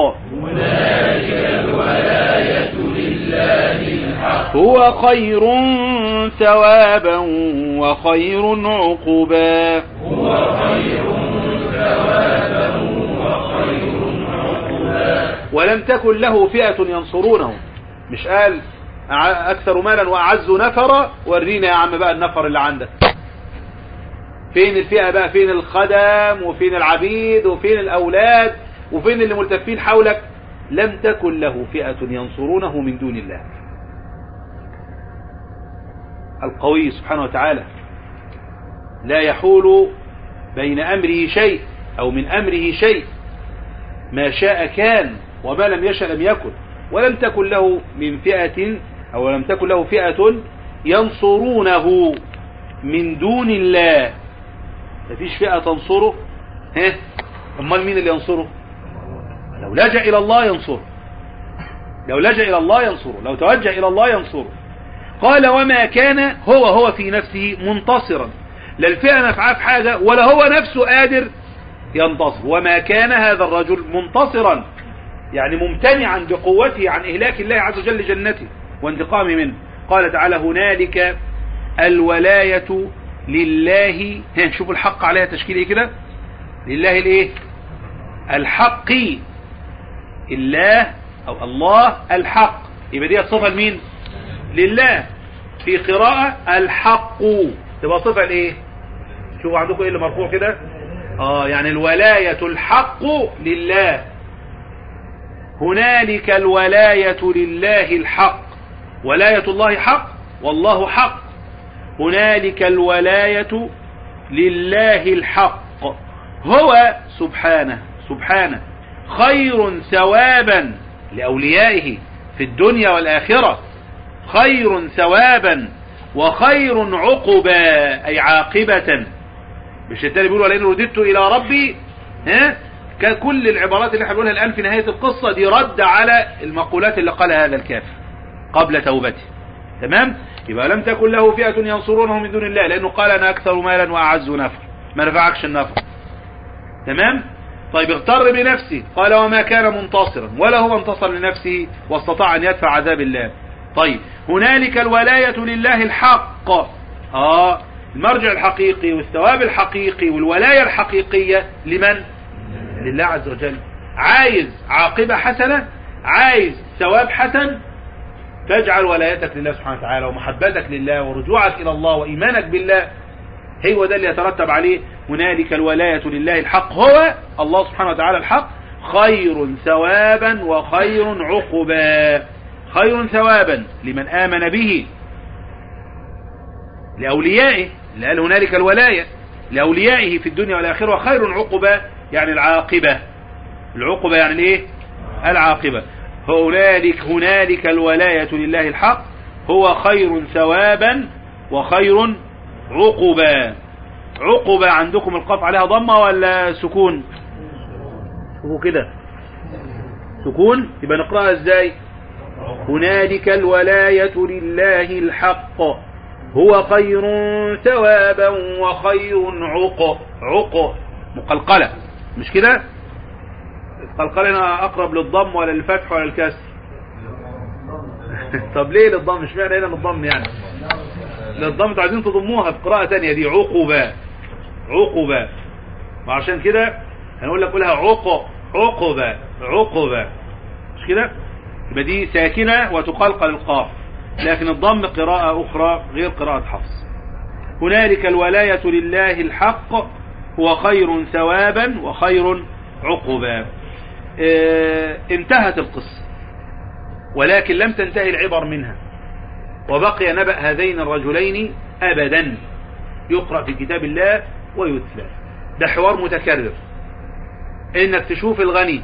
هو خير ثوابا وخير عقبا ولم تكن له فئة ينصرونه مش قال أع- أكثر مالا وأعز نفرا ورينا يا عم بقى النفر اللي عندك فين الفئة بقى فين الخدم وفين العبيد وفين الأولاد وفين اللي ملتفين حولك لم تكن له فئة ينصرونه من دون الله القوي سبحانه وتعالى لا يحول بين أمره شيء أو من أمره شيء ما شاء كان وما لم يشأ لم يكن ولم تكن له من فئة أو لم تكن له فئة ينصرونه من دون الله مفيش فئة تنصره ها امال مين اللي ينصره لو لجأ الى الله ينصره لو لجأ الى الله ينصره لو توجه الى الله ينصره قال وما كان هو هو في نفسه منتصرا لا الفئة نفعه في حاجة ولا هو نفسه قادر ينتصر وما كان هذا الرجل منتصرا يعني ممتنعا بقوته عن إهلاك الله عز وجل جنته وانتقامه منه قال تعالى هنالك الولاية لله ها شوفوا الحق عليها تشكيل ايه كده لله الايه الحق الله او الله الحق يبقى دي صفة لمين لله في قراءة الحق تبقى صفة لايه شوفوا عندكم ايه اللي مرفوع كده اه يعني الولاية الحق لله هنالك الولاية لله الحق ولاية الله حق والله حق هنالك الولاية لله الحق هو سبحانه سبحانه خير ثوابا لأوليائه في الدنيا والآخرة خير ثوابا وخير عقبا أي عاقبة مش التالي بيقولوا لأن رددت إلى ربي ها كل العبارات اللي احنا بنقولها الآن في نهاية القصة دي رد على المقولات اللي قالها هذا الكافر قبل توبته تمام يبقى لم تكن له فئة ينصرونه من دون الله لأنه قال أنا أكثر مالا وأعز نفر ما نفعكش النفر تمام طيب اغتر بنفسه قال وما كان منتصرا ولا هو انتصر لنفسه واستطاع أن يدفع عذاب الله طيب هنالك الولاية لله الحق آه المرجع الحقيقي والثواب الحقيقي والولاية الحقيقية لمن لله عز وجل عايز عاقبة حسنة عايز ثواب حسن تجعل ولايتك لله سبحانه وتعالى ومحبتك لله ورجوعك إلى الله وإيمانك بالله هو ده اللي يترتب عليه هنالك الولاية لله الحق هو الله سبحانه وتعالى الحق خير ثوابا وخير عقبا خير ثوابا لمن آمن به لأوليائه اللي قال هنالك الولاية لأوليائه في الدنيا والآخرة وخير عقبا يعني العاقبة العقبة يعني الايه العاقبة هنالك هنالك الولاية لله الحق هو خير ثوابا وخير عقبا عقبا عندكم القاف عليها ضمة ولا سكون شوفوا كده سكون يبقى نقرأها ازاي هنالك الولاية لله الحق هو خير ثوابا وخير عق عق مقلقلة مش كده القلقلة هنا أقرب للضم ولا للفتح ولا للكسر طب ليه للضم مش معنى هنا للضم يعني للضم انتوا عايزين تضموها في قراءة تانية دي عقبة عقبة وعشان كده هنقول لك قولها عق عقبة عقبة مش كده يبقى دي ساكنة وتقلقل القاف لكن الضم قراءة أخرى غير قراءة حفص هنالك الولاية لله الحق هو خير ثوابا وخير عقبا اه انتهت القصة ولكن لم تنتهي العبر منها وبقي نبأ هذين الرجلين أبدا يقرأ في كتاب الله ويتلى ده حوار متكرر انك تشوف الغني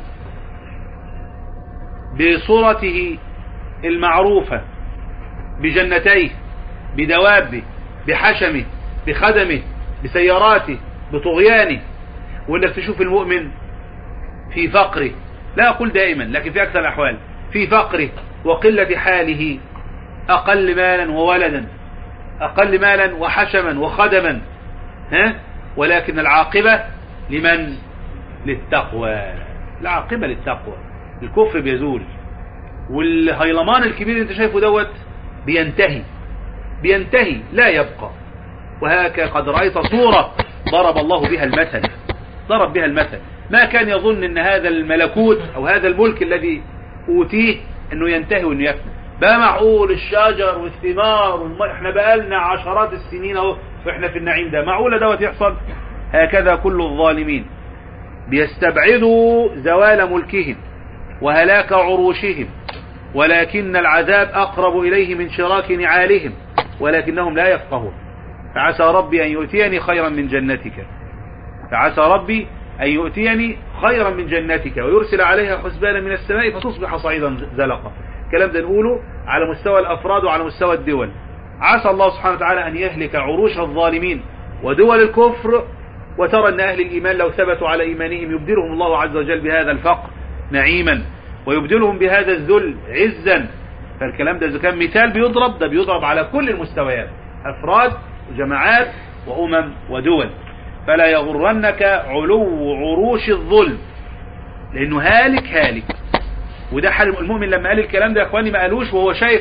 بصورته المعروفة بجنتيه بدوابه بحشمه بخدمه بسياراته بطغيانه وانك تشوف المؤمن في فقره لا أقول دائما لكن في أكثر الأحوال في فقره وقلة حاله أقل مالا وولدا أقل مالا وحشما وخدما ها ولكن العاقبة لمن للتقوى العاقبة للتقوى الكفر بيزول والهيلمان الكبير اللي انت شايفه دوت بينتهي بينتهي لا يبقى وهكذا قد رأيت صورة ضرب الله بها المثل ضرب بها المثل ما كان يظن ان هذا الملكوت او هذا الملك الذي اوتيه انه ينتهي وانه يفنى بقى معقول الشجر والثمار والم... احنا بقالنا عشرات السنين اهو واحنا في النعيم ده معقولة دوت يحصل هكذا كل الظالمين بيستبعدوا زوال ملكهم وهلاك عروشهم ولكن العذاب أقرب إليه من شراك نعالهم ولكنهم لا يفقهون فعسى ربي أن يؤتيني خيرا من جنتك فعسى ربي أن يؤتيني خيرا من جنتك ويرسل عليها حسبانا من السماء فتصبح صعيدا زلقا الكلام ده نقوله على مستوى الأفراد وعلى مستوى الدول عسى الله سبحانه وتعالى أن يهلك عروش الظالمين ودول الكفر وترى أن أهل الإيمان لو ثبتوا على إيمانهم يبدلهم الله عز وجل بهذا الفقر نعيما ويبدلهم بهذا الذل عزا فالكلام ده إذا كان مثال بيضرب ده بيضرب على كل المستويات أفراد وجماعات وأمم ودول فلا يغرنك علو عروش الظلم لأنه هالك هالك وده حال المؤمن لما قال الكلام ده يا اخواني ما قالوش وهو شايف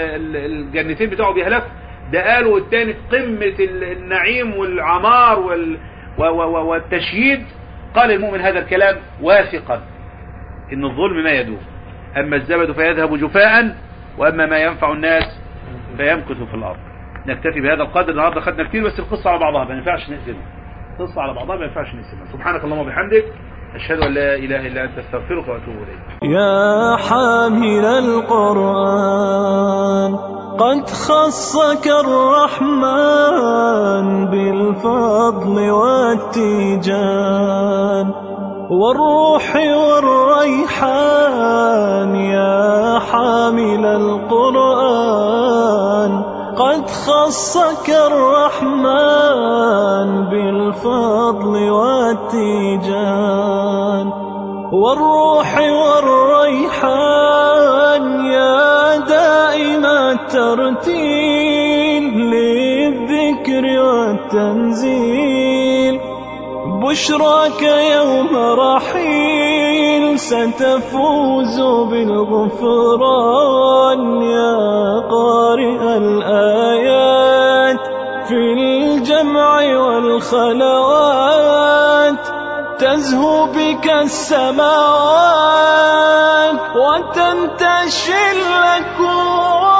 الجنتين بتاعه بيهلكوا ده قالوا التاني في قمة النعيم والعمار وال والتشييد قال المؤمن هذا الكلام واثقا ان الظلم ما يدوم اما الزبد فيذهب جفاء واما ما ينفع الناس فيمكث في الارض نكتفي بهذا القدر النهارده خدنا كتير بس القصة على بعضها ما ينفعش نقسمها القصة على بعضها ما ينفعش نقسمها سبحانك اللهم وبحمدك أشهد أن لا إله إلا أنت استغفرك وأتوب إليك يا حامل القرآن قد خصك الرحمن بالفضل والتيجان والروح والريحان يا حامل القرآن قد خصك الرحمن بالفضل والتيجان والروح والريحان يا دائم الترتيل للذكر والتنزيل بشراك يوم رحيل ستفوز بالغفران يا قارئ الآيات في الجمع والخلوات تزهو بك السماوات وتنتشي الأكوان